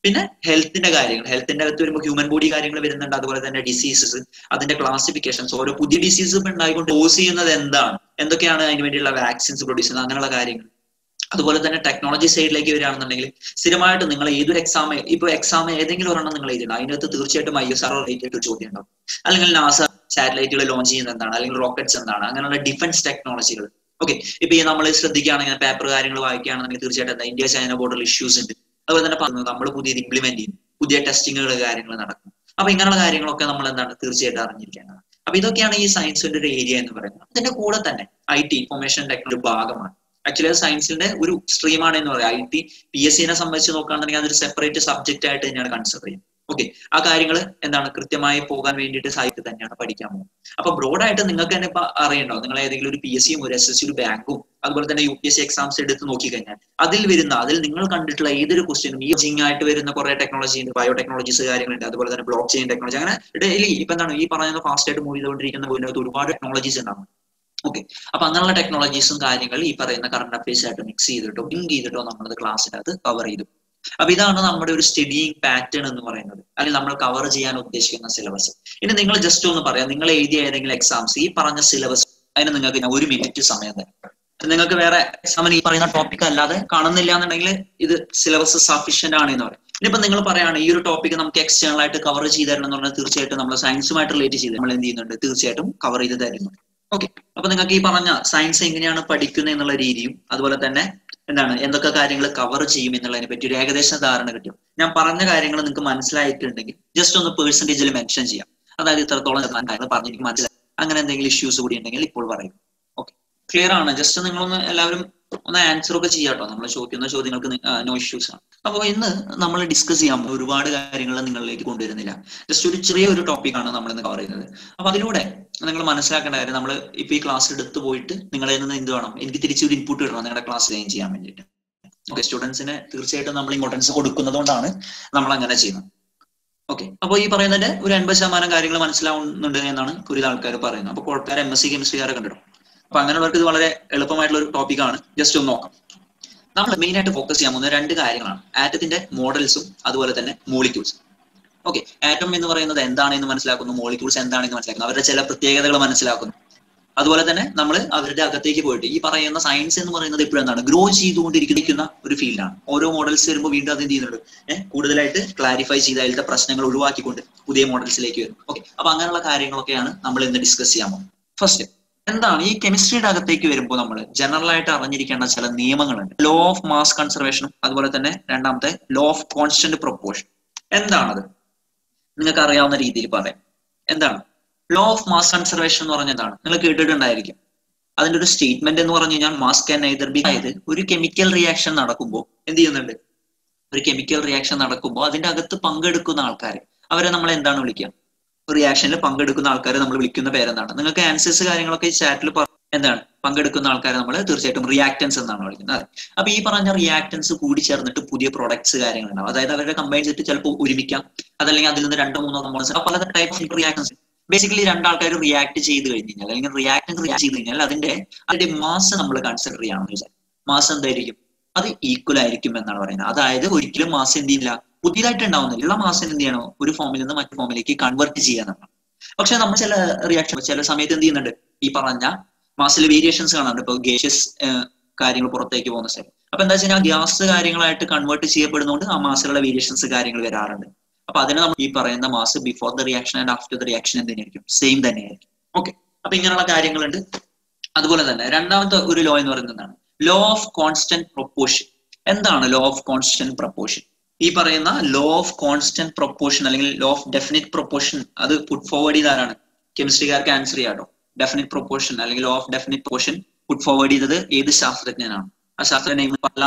പിന്നെ ഹെൽത്തിന്റെ കാര്യങ്ങൾ ഹെൽത്തിന്റെ അകത്ത് വരുമ്പോൾ ഹ്യൂമൻ ബോഡി കാര്യങ്ങൾ വരുന്നുണ്ട് അതുപോലെ തന്നെ ഡിസീസസ് അതിന്റെ ക്ലാസിഫിക്കേഷൻസ് ഓരോ പുതിയ ഡിസീസ് ഉണ്ടായിക്കൊണ്ട് കോസ് ചെയ്യുന്നത് എന്താണ് എന്തൊക്കെയാണ് അതിന് വേണ്ടിയുള്ള വാക്സിൻസ് പ്രൊഡ്യൂസ് ചെയ്യുന്നത് അങ്ങനെയുള്ള കാര്യങ്ങൾ അതുപോലെ തന്നെ ടെക്നോളജി സൈഡിലേക്ക് വരികയാണെന്നുണ്ടെങ്കിൽ സ്ഥിരമായിട്ട് നിങ്ങൾ ഏതൊരു എക്സാം ഇപ്പൊ എക്സാം ഏതെങ്കിലും ഒരെണ്ണം നിങ്ങൾ എഴുതിയിട്ടുണ്ട് അതിനകത്ത് തീർച്ചയായിട്ടും ഐ എസ് ആർ റിലേറ്റഡ് ചോദ്യം ഉണ്ടാവും അല്ലെങ്കിൽ നാസ സാറ്റലൈറ്റുകൾ ലോഞ്ച് ചെയ്യുന്നത് എന്താണ് അല്ലെങ്കിൽ റോക്കറ്റ്സ് എന്താണ് അങ്ങനെയുള്ള ഡിഫൻസ് ടെക്നോളജികൾ ഓക്കെ ഇപ്പൊ ഈ നമ്മൾ ശ്രദ്ധിക്കുകയാണെങ്കിൽ പേപ്പർ കാര്യങ്ങൾ വായിക്കുകയാണെന്നുണ്ടെങ്കിൽ തീർച്ചയായിട്ടും എന്താ ഇന്ത്യ ചൈന ബോർഡർ ഇഷ്യൂസ് ഉണ്ട് അതുപോലെ തന്നെ പറഞ്ഞു നമ്മൾ പുതിയത് ഇംപ്ലിമെന്റ് ചെയ്യും പുതിയ ടെസ്റ്റിങ്ങുകൾ കാര്യങ്ങൾ നടക്കും അപ്പൊ ഇങ്ങനെയുള്ള കാര്യങ്ങളൊക്കെ നമ്മൾ എന്താണ് തീർച്ചയായിട്ടും അറിഞ്ഞിരിക്കേണ്ടത് അപ്പൊ ഇതൊക്കെയാണ് ഈ സയൻസിന്റെ ഒരു ഏരിയ എന്ന് പറയുന്നത് അതിന്റെ കൂടെ തന്നെ ഐ ടി ഇൻഫർമേഷൻ ടെക്നോളജി ഭാഗമാണ് ആക്ച്വലി അത് സയൻസിന്റെ ഒരു സ്ട്രീമാണ് എന്ന് പറയാം ഐ ടി പി എസ് സിനെ സംബന്ധിച്ച് നോക്കുകയാണെന്നുണ്ടെങ്കിൽ അതൊരു സെപ്പറേറ്റ് സബ്ജക്റ്റ് ആയിട്ട് തന്നെയാണ് കൺസിഡർ ചെയ്യുന്നത് ഓക്കെ ആ കാര്യങ്ങൾ എന്താണ് കൃത്യമായി പോകാൻ വേണ്ടിയിട്ട് സാഹിത്യം തന്നെയാണ് പഠിക്കാൻ പോകുന്നത് അപ്പൊ ബ്രോഡായിട്ട് നിങ്ങൾക്ക് തന്നെ ഇപ്പൊ അറിയണ്ടോ നിങ്ങൾ ഏതെങ്കിലും ഒരു പി എസ് സിയും ഒരു എസ് എസ് സി ഒരു ബാങ്കും അതുപോലെ തന്നെ U P S C exams എടുത്ത് നോക്കിക്കഴിഞ്ഞാൽ അതിൽ വരുന്ന അതിൽ നിങ്ങൾ കണ്ടിട്ടുള്ള ഏതൊരു ക്വസ്റ്റ്യനും ഈ ജിങ് ആയിട്ട് വരുന്ന കുറെ ടെക്നോളജി ഉണ്ട് ബയോ ടെക്നോളജീസ് കാര്യങ്ങളുണ്ട് അതുപോലെ തന്നെ ബ്ലോക്ക് ചെയിൻ ടെക്നോളജി അങ്ങനെ ഡെയിലി ഇപ്പൊ എന്താണ് ഈ പറയുന്ന ഫാസ്റ്റ് ആയിട്ട് മൂവ് ചെയ്തുകൊണ്ടിരിക്കുന്ന ഇതിനകത്ത് ഒരുപാട് ടെക്നോളജീസ് ഉണ്ടാവും ഓക്കെ അപ്പൊ അങ്ങനെയുള്ള ടെക്നോളജീസും കാര്യങ്ങൾ ഈ പറയുന്ന കറണ്ട് അഫയേഴ്സ് ആയിട്ട് മിക്സ് ചെയ്തിട്ടോ ലിങ്ക് ചെയ്തിട്ടോ നമ്മളത് ക്ലാസ്സിനകത്ത് കവർ ചെയ്തു അപ്പൊ ഇതാണ് നമ്മുടെ ഒരു സ്റ്റഡിയിങ് പാറ്റേൺ എന്ന് പറയുന്നത് അല്ലെങ്കിൽ നമ്മൾ കവർ ചെയ്യാൻ ഉദ്ദേശിക്കുന്ന സിലബസ് ഇനി നിങ്ങൾ ജസ്റ്റ് ഒന്ന് പറയാം നിങ്ങൾ എഴുതിയ ഏതെങ്കിലും എക്സാംസ് ഈ പറഞ്ഞ സിലബസ് അതിന് നിങ്ങൾക്ക് ഞാൻ ഒരു മിനിറ്റ് സമയം തരാം നിങ്ങൾക്ക് വേറെ എക്സാമിന് ഈ പറയുന്ന ടോപ്പിക് അല്ലാതെ കാണുന്നില്ല എന്നുണ്ടെങ്കിൽ ഇത് സിലബസ് സഫീഷ്യന്റ് ആണ് എന്ന് പറയും ഇനിയിപ്പോ നിങ്ങൾ പറയുകയാണ് ഈ ഒരു ടോപ്പിക് നമുക്ക് എക്സ്റ്റേണൽ ആയിട്ട് കവർ ചെയ്ത് തരണം എന്ന് പറഞ്ഞാൽ തീർച്ചയായിട്ടും നമ്മൾ സയൻസുമായിട്ട് റിലേറ്റ് ചെയ്ത് നമ്മൾ എന്ത് ചെയ്യുന്നുണ്ട് തീർച്ചയായിട്ടും കവർ ചെയ്ത് തരുന്നുണ്ട് ഓക്കെ അപ്പൊ നിങ്ങൾക്ക് ഈ പറഞ്ഞ സയൻസ് എങ്ങനെയാണ് പഠിക്കുന്നത് എന്നുള്ള രീതിയും അതുപോലെ തന്നെ എന്താണ് എന്തൊക്കെ കാര്യങ്ങൾ കവർ ചെയ്യും എന്നുള്ളതിനെ പറ്റി ഒരു ഏകദേശ ധാരണ കിട്ടും ഞാൻ പറഞ്ഞ കാര്യങ്ങൾ നിങ്ങൾക്ക് മനസ്സിലായിട്ടുണ്ടെങ്കിൽ ജസ്റ്റ് ഒന്ന് പേഴ്സൻറ്റേജിൽ മെൻഷൻ ചെയ്യാം അതായത് ഇത്രത്തോളം കാര്യങ്ങൾ പറഞ്ഞു എനിക്ക് മനസ്സിലായി അങ്ങനെ എന്തെങ്കിലും ഇഷ്യൂസ് കൂടി ഉണ്ടെങ്കിൽ ഇപ്പോൾ പറയും ഓക്കെ ക്ലിയർ ആണ് ജസ്റ്റ് നിങ്ങളൊന്ന് എല്ലാവരും ഒന്ന് ആൻസർ ഒക്കെ ചെയ്യാട്ടോ നമ്മൾ ചോദിക്കുന്ന ചോദ്യങ്ങൾക്ക് നോ ഇഷ്യൂസ് ആണ് അപ്പോൾ ഇന്ന് നമ്മൾ ഡിസ്കസ് ചെയ്യാൻ ഒരുപാട് കാര്യങ്ങൾ നിങ്ങളിലേക്ക് കൊണ്ടുവരുന്നില്ല ജസ്റ്റ് ഒരു ചെറിയ ഒരു ടോപ്പിക്കാണ് നമ്മൾ ഇന്ന് കവർ ചെയ്യുന്നത് അപ്പൊ അതിലൂടെ നിങ്ങൾ മനസ്സിലാക്കേണ്ട കാര്യം നമ്മൾ ഇപ്പൊ ഈ ക്ലാസ് എടുത്ത് പോയിട്ട് നിങ്ങളിൽ നിന്ന് എന്ത് വേണം എനിക്ക് തിരിച്ചൊരു ഇൻപുട്ട് കിട്ടണം നിങ്ങളുടെ ക്ലാസ് ജോയിൻ ചെയ്യാൻ വേണ്ടിയിട്ട് ഓക്കെ സ്റ്റുഡൻസിന് തീർച്ചയായിട്ടും നമ്മൾ ഇമ്പോർട്ടൻസ് കൊടുക്കുന്നതുകൊണ്ടാണ് നമ്മൾ അങ്ങനെ ചെയ്യുന്നത് ഓക്കെ അപ്പോൾ ഈ പറയുന്നതിന്റെ ഒരു എൺപത് ശതമാനം കാര്യങ്ങൾ മനസ്സിലാവുന്നുണ്ട് എന്നാണ് ഒരു ആൾക്കാർ പറയുന്നത് അപ്പോൾ കുഴപ്പക്കാർ എം എസ് സി കെമിസ്ട്രിക്കാരെ കണ്ടിടും അപ്പൊ അങ്ങനെയുള്ളവർക്ക് ഇത് വളരെ എളുപ്പമായിട്ടുള്ള ഒരു ടോപ്പിക്കാണ് ജസ്റ്റ് ഒന്ന് നോക്കാം നമ്മൾ മെയിൻ ആയിട്ട് ഫോക്കസ് ചെയ്യാൻ പോകുന്ന രണ്ട് കാര്യങ്ങളാണ് ആറ്റത്തിന്റെ മോഡൽസും അതുപോലെ തന്നെ മോളിക്യൂൾസും ഓക്കെ ആറ്റം എന്ന് പറയുന്നത് എന്താണെന്ന് മനസ്സിലാക്കുന്നു മോളിക്യൂൾസ് എന്താണെന്ന് മനസ്സിലാക്കുന്നു അവരുടെ ചില പ്രത്യേകതകൾ മനസ്സിലാക്കുന്നു അതുപോലെ തന്നെ നമ്മൾ അവരുടെ അകത്തേക്ക് പോയിട്ട് ഈ പറയുന്ന സയൻസ് എന്ന് പറയുന്നത് ഇപ്പോഴും എന്താണ് ഗ്രോ ചെയ്തുകൊണ്ടിരിക്കുന്ന ഒരു ഫീൽഡാണ് ഓരോ മോഡൽസ് വരുമ്പോൾ വീണ്ടും അത് എന്ത് ചെയ്യുന്നുണ്ട് ഏഹ് കൂടുതലായിട്ട് ക്ലാരിഫൈ ചെയ്ത് അതിലത്തെ പ്രശ്നങ്ങൾ ഒഴിവാക്കിക്കൊണ്ട് പുതിയ മോഡൽസിലേക്ക് വരും ഓക്കെ അപ്പൊ അങ്ങനെയുള്ള കാര്യങ്ങളൊക്കെയാണ് നമ്മൾ ഇന്ന് ഡിസ്കസ് ചെയ്യാൻ പോകുന്നത് ഫസ്റ്റ് എന്താണ് ഈ കെമിസ്ട്രിയുടെ അകത്തേക്ക് വരുമ്പോൾ നമ്മൾ ജനറൽ ആയിട്ട് അറിഞ്ഞിരിക്കേണ്ട ചില നിയമങ്ങളുണ്ട് ലോ ഓഫ് മാസ് കൺസർവേഷനും അതുപോലെ തന്നെ രണ്ടാമത്തെ ലോ ഓഫ് കോൺസ്റ്റന്റ് പ്രൊപ്പോർഷൻ എന്താണത് നിങ്ങൾക്ക് അറിയാവുന്ന രീതിയിൽ പറയാം എന്താണ് ലോ ഓഫ് മാസ് കൺസർവേഷൻ എന്ന് പറഞ്ഞ എന്താണ് നിങ്ങൾ കേട്ടിട്ടുണ്ടായിരിക്കും അതിന്റെ ഒരു സ്റ്റേറ്റ്മെന്റ് എന്ന് പറഞ്ഞു കഴിഞ്ഞാൽ മാസ് ക്യാൻ നൈദർ ബി അതായത് ഒരു കെമിക്കൽ റിയാക്ഷൻ നടക്കുമ്പോൾ എന്ത് ചെയ്യുന്നുണ്ട് ഒരു കെമിക്കൽ റിയാക്ഷൻ നടക്കുമ്പോൾ അതിന്റെ അകത്ത് പങ്കെടുക്കുന്ന ആൾക്കാരെ അവരെ നമ്മൾ എന്താണ് വിളിക്കുക റിയാക്ഷനിൽ പങ്കെടുക്കുന്ന ആൾക്കാരെ നമ്മൾ വിളിക്കുന്ന പേരെന്താണ് നിങ്ങൾക്ക് ആൻസേഴ്സ് കാര്യങ്ങളൊക്കെ ചാറ്റിൽ എന്താണ് പങ്കെടുക്കുന്ന ആൾക്കാരെ നമ്മൾ തീർച്ചയായിട്ടും റിയാക്ടൻസ് എന്നാണ് വിളിക്കുന്നത് അതെ അപ്പൊ ഈ പറഞ്ഞ റിയാക്ടൻസ് കൂടി ചേർന്നിട്ട് പുതിയ പ്രൊഡക്ട്സ് കാര്യങ്ങളുണ്ടാവും അതായത് അവരുടെ കമ്പൈൻ ചെയ്തിട്ട് ചിലപ്പോൾ ഒരുമിക്കാം അതല്ലെങ്കിൽ അതിൽ നിന്ന് രണ്ടോ മൂന്നോ കമ്പോണൻസ് പല ടൈപ്പ് ഓഫ് റിയാക്ടൻസ് ബേസിക്കലി രണ്ടാൾക്കാർ റിയാക്ട് ചെയ്ത് കഴിഞ്ഞ് കഴിഞ്ഞാൽ അല്ലെങ്കിൽ റിയാക്ടൻസ് റിയാക്ട് ചെയ്ത് കഴിഞ്ഞാൽ അതിന്റെ അതിന്റെ മാസ് നമ്മൾ കൺസിഡർ ചെയ്യണമെന്ന് വെച്ചാൽ മാസ് എന്തായിരിക്കും അത് ഈക്വൽ ആയിരിക്കും എന്നാണ് പറയുന്നത് അതായത് ഒരിക്കലും മാസ് എന്ത് ചെയ്യില്ല പുതിയതായിട്ട് ഉണ്ടാവുന്നില്ല ഉള്ള മാസിന് എന്ത് ചെയ്യണോ ഒരു ഫോമിൽ നിന്ന് മറ്റു ഫോമിലേക്ക് കൺവേർട്ട് ചെയ്യാന്നാണ് പക്ഷെ നമ്മൾ ചില റിയാക്ഷൻ ചില സമയത്ത് എന്ത് ചെയ്യുന്നുണ്ട് ഈ പറഞ്ഞ മാസിൽ വേരിയേഷൻസ് കാണാറുണ്ട് ഇപ്പൊ ഗേഷ്യസ് കാര്യങ്ങൾ പുറത്തേക്ക് പോകുന്ന സ്ഥലം അപ്പൊ എന്താ വെച്ചാൽ ഗ്യാസ് കാര്യങ്ങളായിട്ട് കൺവേർട്ട് ചെയ്യപ്പെടുന്നതുകൊണ്ട് ആ മാസിലുള്ള വേരിയേഷൻസ് കാര്യങ്ങൾ വരാറുണ്ട് അപ്പൊ അതിന് നമ്മൾ ഈ പറയുന്ന mass before the reaction and after the reaction എന്തിനായിരിക്കും സെയിം തന്നെയായിരിക്കും ഓക്കെ അപ്പൊ ഇങ്ങനെയുള്ള കാര്യങ്ങളുണ്ട് അതുപോലെ തന്നെ രണ്ടാമത്തെ ഒരു ലോ എന്ന് പറയുന്നത് എന്താണ് ലോ ഓഫ് കോൺസ്റ്റന്റ് പ്രൊപ്പോർഷൻ എന്താണ് ലോ ഓഫ് കോൺസ്റ്റന്റ് പ്രൊപ്പോർഷൻ ഈ പറയുന്ന ലോ ഓഫ് കോൺസ്റ്റന്റ് പ്രൊപ്പോർഷൻ അല്ലെങ്കിൽ law of definite proportion put forward ഫോർവേഡ് ചെയ്താരാണ് കെമിസ്ട്രിക്കാർക്ക് ആൻസർ ചെയ്യാട്ടോ ഡെഫിനിറ്റ് പ്രൊപ്പോർഷൻ അല്ലെങ്കിൽ law of definite proportion put forward ചെയ്തത് ഏത് ശാസ്ത്രജ്ഞനാണ് ആ ശാസ്ത്രജ്ഞ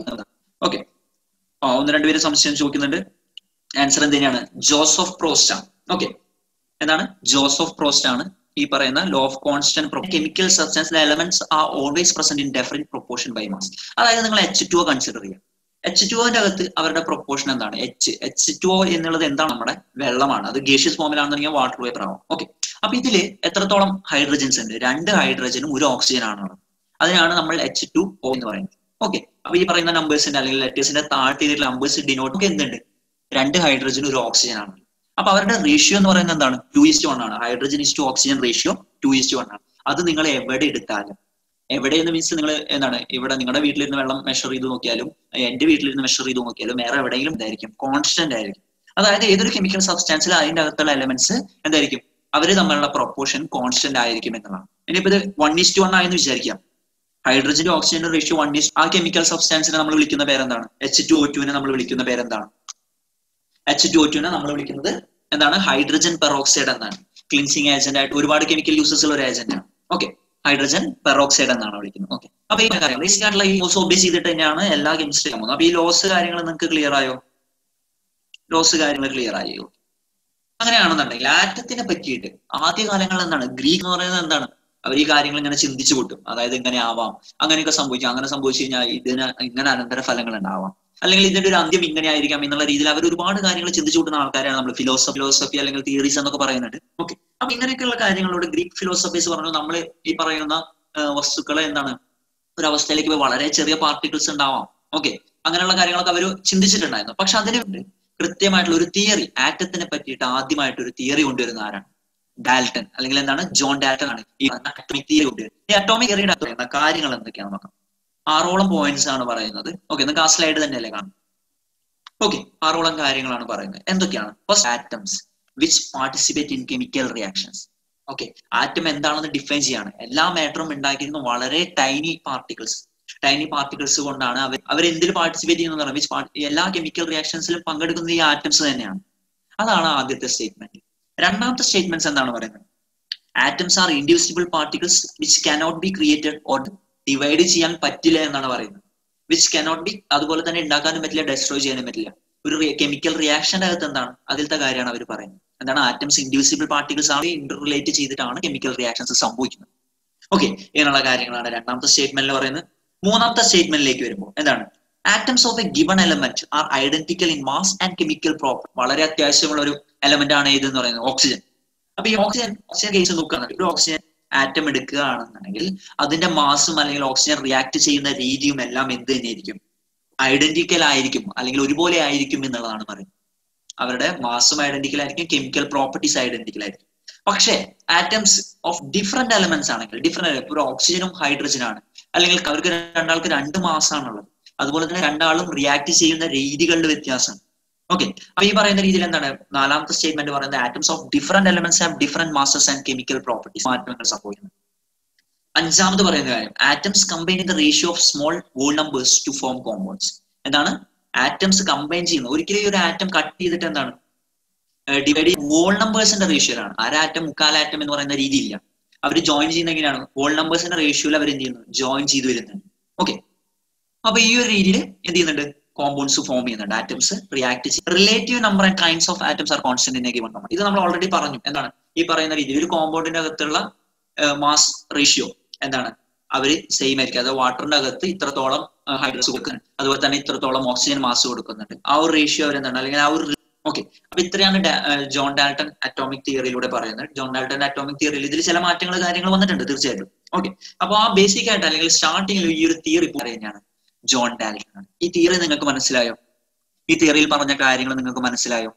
ഓക്കെ ആ ഒന്ന് രണ്ടുപേര് സംശയം ചോദിക്കുന്നുണ്ട് ആൻസർ എന്ത് തന്നെയാണ് ജോസഫ് പ്രോസ്റ്റ് ആണ് ഓക്കെ എന്താണ് ജോസഫ് പ്രോസ്റ്റ് ആണ് ഈ പറയുന്ന law of constant chemical substance elements are always present in different proportion by mass അതായത് നിങ്ങൾ എച്ച് ടു കൺസിഡർ ചെയ്യുക എച്ച് ടു ഒന്റെ അകത്ത് അവരുടെ പ്രൊപ്പോർഷൻ എന്താണ് എച്ച് എച്ച് ടു ഒ എന്നുള്ളത് എന്താണ് നമ്മുടെ വെള്ളമാണ് അത് ഗേഷ്യസ് ഫോമിലാണെന്നുണ്ടെങ്കിൽ വാട്ടർ വേപ്പർ ആവും ഓക്കെ അപ്പൊ ഇതില് എത്രത്തോളം ഹൈഡ്രജൻസ് ഉണ്ട് രണ്ട് ഹൈഡ്രജനും ഒരു ഓക്സിജൻ ആണ് അതിനാണ് നമ്മൾ എച്ച് ടു ഒ എന്ന് പറയുന്നത് ഓക്കെ അപ്പൊ ഈ പറയുന്ന നമ്പേഴ്സിന്റെ അല്ലെങ്കിൽ ലെറ്റേഴ്സിന്റെ താഴ്ത്തിയിട്ടുള്ള നമ്പേഴ്സ് ഡിനോട്ട് ഒക്കെ എന്തുണ്ട് രണ്ട് ഹൈഡ്രജൻ ഒരു ഓക്സിജൻ ആണ് അപ്പൊ അവരുടെ റേഷ്യോ എന്ന് പറയുന്നത് എന്താണ് ടു ഇസ്റ്റ് വൺ ആണ് hydrogen is two oxygen ratio two is to one ആണ് അത് നിങ്ങൾ എവിടെ എടുത്താലും എവിടെ എന്ന് മീൻസ് നിങ്ങൾ എന്താണ് ഇവിടെ നിങ്ങളുടെ വീട്ടിലിരുന്ന് വെള്ളം മെഷർ ചെയ്ത് നോക്കിയാലും എന്റെ വീട്ടിലിരുന്ന് മെഷർ ചെയ്ത് നോക്കിയാലും വേറെ എവിടെയെങ്കിലും ഇതായിരിക്കും കോൺസ്റ്റന്റ് ആയിരിക്കും അതായത് ഏതൊരു കെമിക്കൽ സബ്സ്റ്റാൻസിൽ അതിന്റെ അകത്തുള്ള എലമെന്റ്സ് എന്തായിരിക്കും അവര് തമ്മിലുള്ള പ്രൊപ്പോർഷൻ കോൺസ്റ്റന്റ് ആയിരിക്കും എന്നുള്ളതാണ് ഇനിയിപ്പോ ഇത് വൺ ഇസ്റ്റ് വൺ ആയെന്ന് വിചാരിക്കാം ഹൈഡ്രജന്റെ ഓക്സിജന്റെ റേഷ്യോ വൺ ഇസ് ആ കെമിക്കൽ സബ്സ്റ്റാൻസിനെ നമ്മൾ വിളിക്കുന്ന പേരെന്താണ് എച്ച് ടു ഒ ടുവിനെ നമ്മൾ വിളിക്കുന്ന പേരെന്താണ് എച്ച് ടു ഒ ടുവിനെ നമ്മൾ വിളിക്കുന്നത് എന്താണ് ഹൈഡ്രജൻ പെറോക്സൈഡ് എന്നാണ് ക്ലിൻസിങ് ഏജന്റ് ആയിട്ട് ഒരുപാട് കെമിക്കൽ യൂസസ് ഉള്ള ഒരു ഏജന്റ് ആണ് ഓക്കെ ഹൈഡ്രജൻ പെറോക്സൈഡ് എന്നാണ് വിളിക്കുന്നത് ഓക്കെ അപ്പൊ ഈ കാര്യങ്ങൾ ബേസിക് ആയിട്ടുള്ള ഈ ലോസ് ഒബേസ് ചെയ്തിട്ട് തന്നെയാണ് എല്ലാ കെമിസ്ട്രി പോകുന്നത് അപ്പൊ ഈ ലോസ് കാര്യങ്ങൾ നിങ്ങൾക്ക് ക്ലിയർ ആയോ ലോസ് കാര്യങ്ങൾ ക്ലിയർ ആയോ അങ്ങനെയാണെന്നുണ്ടെങ്കിൽ ആറ്റത്തിനെ പറ്റിയിട്ട് ആദ്യ കാലങ്ങളിൽ എന്താണ് ഗ്രീക്ക് എന്ന് പറയുന്നത് എന്താണ് അവർ ഈ കാര്യങ്ങൾ ഇങ്ങനെ ചിന്തിച്ചു കൂട്ടും അതായത് ഇങ്ങനെ ആവാം അങ്ങനെയൊക്കെ സംഭവിക്കാം അങ്ങനെ സംഭവിച്ചു കഴിഞ്ഞാൽ ഇതിന് ഇങ്ങനെ അനന്തര ഫലങ്ങൾ ഉണ്ടാവാം അല്ലെങ്കിൽ ഇതിന്റെ ഒരു അന്ത്യം ഇങ്ങനെ ആയിരിക്കാം എന്നുള്ള രീതിയിൽ അവർ ഒരുപാട് കാര്യങ്ങൾ ചിന്തിച്ചു കൂട്ടുന്ന ആൾക്കാരാണ് നമ്മൾ ഫിലോസഫി ഫിലോസഫി അല്ലെങ്കിൽ തിയറീസ് എന്നൊക്കെ പറയുന്നുണ്ട് ഓക്കെ അപ്പൊ ഇങ്ങനെയൊക്കെയുള്ള കാര്യങ്ങളോട് ഗ്രീക്ക് ഫിലോസഫീസ് പറഞ്ഞു നമ്മൾ ഈ പറയുന്ന വസ്തുക്കളെ എന്താണ് ഒരു അവസ്ഥയിലേക്ക് പോയി വളരെ ചെറിയ പാർട്ടിക്കിൾസ് ഉണ്ടാവാം ഓക്കെ അങ്ങനെയുള്ള കാര്യങ്ങളൊക്കെ അവർ ചിന്തിച്ചിട്ടുണ്ടായിരുന്നു പക്ഷെ അതിന് കൃത്യമായിട്ടുള്ള ഒരു തിയറി ആറ്റത്തിനെ പറ്റിയിട്ട് ആദ്യമായിട്ട് ഒരു തിയറി കൊണ്ടുവരുന്ന ആരാണ് ഡാൽട്ടൺ അല്ലെങ്കിൽ എന്താണ് ജോൺ ഡാൽട്ടൺ ആണ് ഈ അറ്റോമിക് തിയറി കൊണ്ടുവരുന്നത് ഈ അറ്റോമിക് തിയറിയുടെ പറയുന്ന കാര്യങ്ങൾ എന്തൊക്കെയാണ് നോക്കാം ആറോളം പോയിന്റ്സ് ആണ് പറയുന്നത് ഓക്കെ നിങ്ങൾക്ക് ആ സ്ലൈഡ് തന്നെയല്ലേ കാണും ഓക്കെ ആറോളം കാര്യങ്ങളാണ് പറയുന്നത് എന്തൊക്കെയാണ് first atoms which participate in chemical reactions okay atom എന്താണെന്ന് ഡിഫൈൻ ചെയ്യാണ് എല്ലാ മാറ്ററും ഉണ്ടാക്കിയിരുന്ന വളരെ ടൈനി പാർട്ടിക്കിൾസ് ടൈനി പാർട്ടിക്കിൾസ് കൊണ്ടാണ് അവർ അവർ എന്തിൽ പാർട്ടിസിപ്പേറ്റ് ചെയ്യുന്നതാണ് വിച്ച് എല്ലാ കെമിക്കൽ റിയാക്ഷൻസിലും പങ്കെടുക്കുന്നത് ഈ ആറ്റംസ് തന്നെയാണ് അതാണ് ആദ്യത്തെ സ്റ്റേറ്റ്മെന്റ് രണ്ടാമത്തെ സ്റ്റേറ്റ്മെന്റ്സ് എന്താണ് പറയുന്നത് atoms are indivisible particles which cannot be created or divide ചെയ്യാൻ പറ്റില്ല എന്നാണ് പറയുന്നത് വിച്ച് കാനോട്ട് ബി അതുപോലെ തന്നെ ഉണ്ടാക്കാനും പറ്റില്ല ഡെസ്ട്രോയ് ചെയ്യാനും പറ്റില്ല ഒരു കെമിക്കൽ റിയാക്ഷന്റെ അകത്ത് എന്താണ് അതിലത്തെ കാര്യമാണ് അവർ പറയുന്നത് എന്താണ് ആറ്റംസ് ഇൻഡിവിസിബിൾ പാർട്ടിക്കിൾസ് ആണ് ഇന്റർ റിലേറ്റ് ചെയ്തിട്ടാണ് കെമിക്കൽ റിയാക്ഷൻസ് സംഭവിക്കുന്നത് ഓക്കെ ഇങ്ങനെയുള്ള കാര്യങ്ങളാണ് രണ്ടാമത്തെ സ്റ്റേറ്റ്മെന്റിൽ പറയുന്നത് മൂന്നാമത്തെ സ്റ്റേറ്റ്മെന്റിലേക്ക് വരുമ്പോൾ എന്താണ് atoms of a given element are identical in mass and chemical property വളരെ അത്യാവശ്യമുള്ള ഒരു എലമെന്റ് ആണ് ഇതെന്ന് പറയുന്നത് ഓക്സിജൻ അപ്പൊ ഈ ഓക്സിജൻ ഓക്സിജൻ കേസ് നോക്കുകയാണെങ്കിൽ ഒരു ഓക്സിജൻ ആറ്റം എടുക്കുകയാണെന്നുണ്ടെങ്കിൽ അതിന്റെ മാസും അല്ലെങ്കിൽ ഓക്സിജൻ റിയാക്ട് ചെയ്യുന്ന രീതിയും എല്ലാം എന്ത് തന്നെയായിരിക്കും ഐഡന്റിക്കൽ ആയിരിക്കും അല്ലെങ്കിൽ ഒരുപോലെ ആയിരിക്കും എന്നുള്ളതാണ് പറയുന്നത് അവരുടെ മാസും ഐഡന്റിക്കൽ ആയിരിക്കും കെമിക്കൽ പ്രോപ്പർട്ടീസ് ഐഡന്റിക്കൽ ആയിരിക്കും പക്ഷേ ആറ്റംസ് ഓഫ് ഡിഫറെന്റ് എലമെന്റ്സ് ആണെങ്കിൽ ഡിഫറെന്റ് ഒരു ഓക്സിജനും ഹൈഡ്രജൻ ആണ് അല്ലെങ്കിൽ അവർക്ക് രണ്ടാൾക്ക് രണ്ട് മാസമാണുള്ളത് അതുപോലെ തന്നെ രണ്ടാളും റിയാക്ട് ചെയ്യുന്ന രീതികളുടെ വ്യത്യാസമാണ് ഓക്കെ അപ്പൊ ഈ പറയുന്ന രീതിയിൽ എന്താണ് നാലാമത്തെ സ്റ്റേറ്റ്മെന്റ് പറയുന്നത് atoms of different elements have different masses and chemical properties മാറ്റങ്ങൾ സംഭവിക്കുന്നത് അഞ്ചാമത് പറയുന്ന കാര്യം atoms combine in the ratio of small whole numbers to form compounds എന്താണ് ആറ്റംസ് കമ്പൈൻ ചെയ്യുന്നത് ഒരിക്കലും ഈ ഒരു ആറ്റം കട്ട് ചെയ്തിട്ട് എന്താണ് ഡിവൈഡ് വോൾ നമ്പേഴ്സിന്റെ റേഷ്യോയിലാണ് അരാറ്റം മുക്കാലാറ്റം എന്ന് പറയുന്ന രീതിയില്ല അവർ ജോയിൻ ചെയ്യുന്ന എങ്ങനെയാണ് വോൾ നമ്പേഴ്സിന്റെ റേഷ്യോയിൽ അവർ എന്ത് ചെയ്യുന്നു ജോയിൻ ചെയ്തു വരുന്നുണ്ട് ഓക്കെ അപ്പൊ ഈ ഒരു രീതിയിൽ എന്ത് ചെയ്യുന്നുണ്ട് കോമ്പൗണ്ട്സ് ഫോം ചെയ്യുന്നുണ്ട് ആറ്റംസ് റിയാക്ട് ചെയ്യും relative number and kinds of atoms are constant in a given compound ഇത് നമ്മൾ ഓൾറെഡി പറഞ്ഞു എന്താണ് ഈ പറയുന്ന രീതിയിൽ ഒരു കോമ്പൗണ്ടിന്റെ അകത്തുള്ള മാസ് റേഷ്യോ എന്താണ് അവര് സെയിം ആയിരിക്കും അതായത് വാട്ടറിന്റെ അകത്ത് ഇത്രത്തോളം ഹൈഡ്രസ് കൊടുക്കുന്നുണ്ട് അതുപോലെ തന്നെ ഇത്രത്തോളം ഓക്സിജൻ മാസ് കൊടുക്കുന്നുണ്ട് ആ ഒരു റേഷ്യോ അവർ എന്താണ് അല്ലെങ്കിൽ ആ ഒരു ഓക്കെ അപ്പൊ ഇത്രയാണ് ജോൺ ഡാൽട്ടൺ അറ്റോമിക് തിയറിയിലൂടെ പറയുന്നത് ജോൺ ഡാൽട്ടൺ അറ്റോമിക് തിയറിയിൽ ഇതിൽ ചില മാറ്റങ്ങൾ കാര്യങ്ങൾ വന്നിട്ടുണ്ട് തീർച്ചയായിട്ടും ഓക്കെ അപ്പൊ ആ ബേസിക് ആയിട്ട് അല്ലെങ്കിൽ സ്റ്റാർട്ടിങ്ങിൽ ഈ ഒരു തിയറി പറയുന്നതാണ് ജോൺ ഡാൽട്ടൺ ഈ തിയറി നിങ്ങൾക്ക് മനസ്സിലായോ ഈ തിയറിയിൽ പറഞ്ഞ കാര്യങ്ങൾ നിങ്ങൾക്ക് മനസ്സിലായോ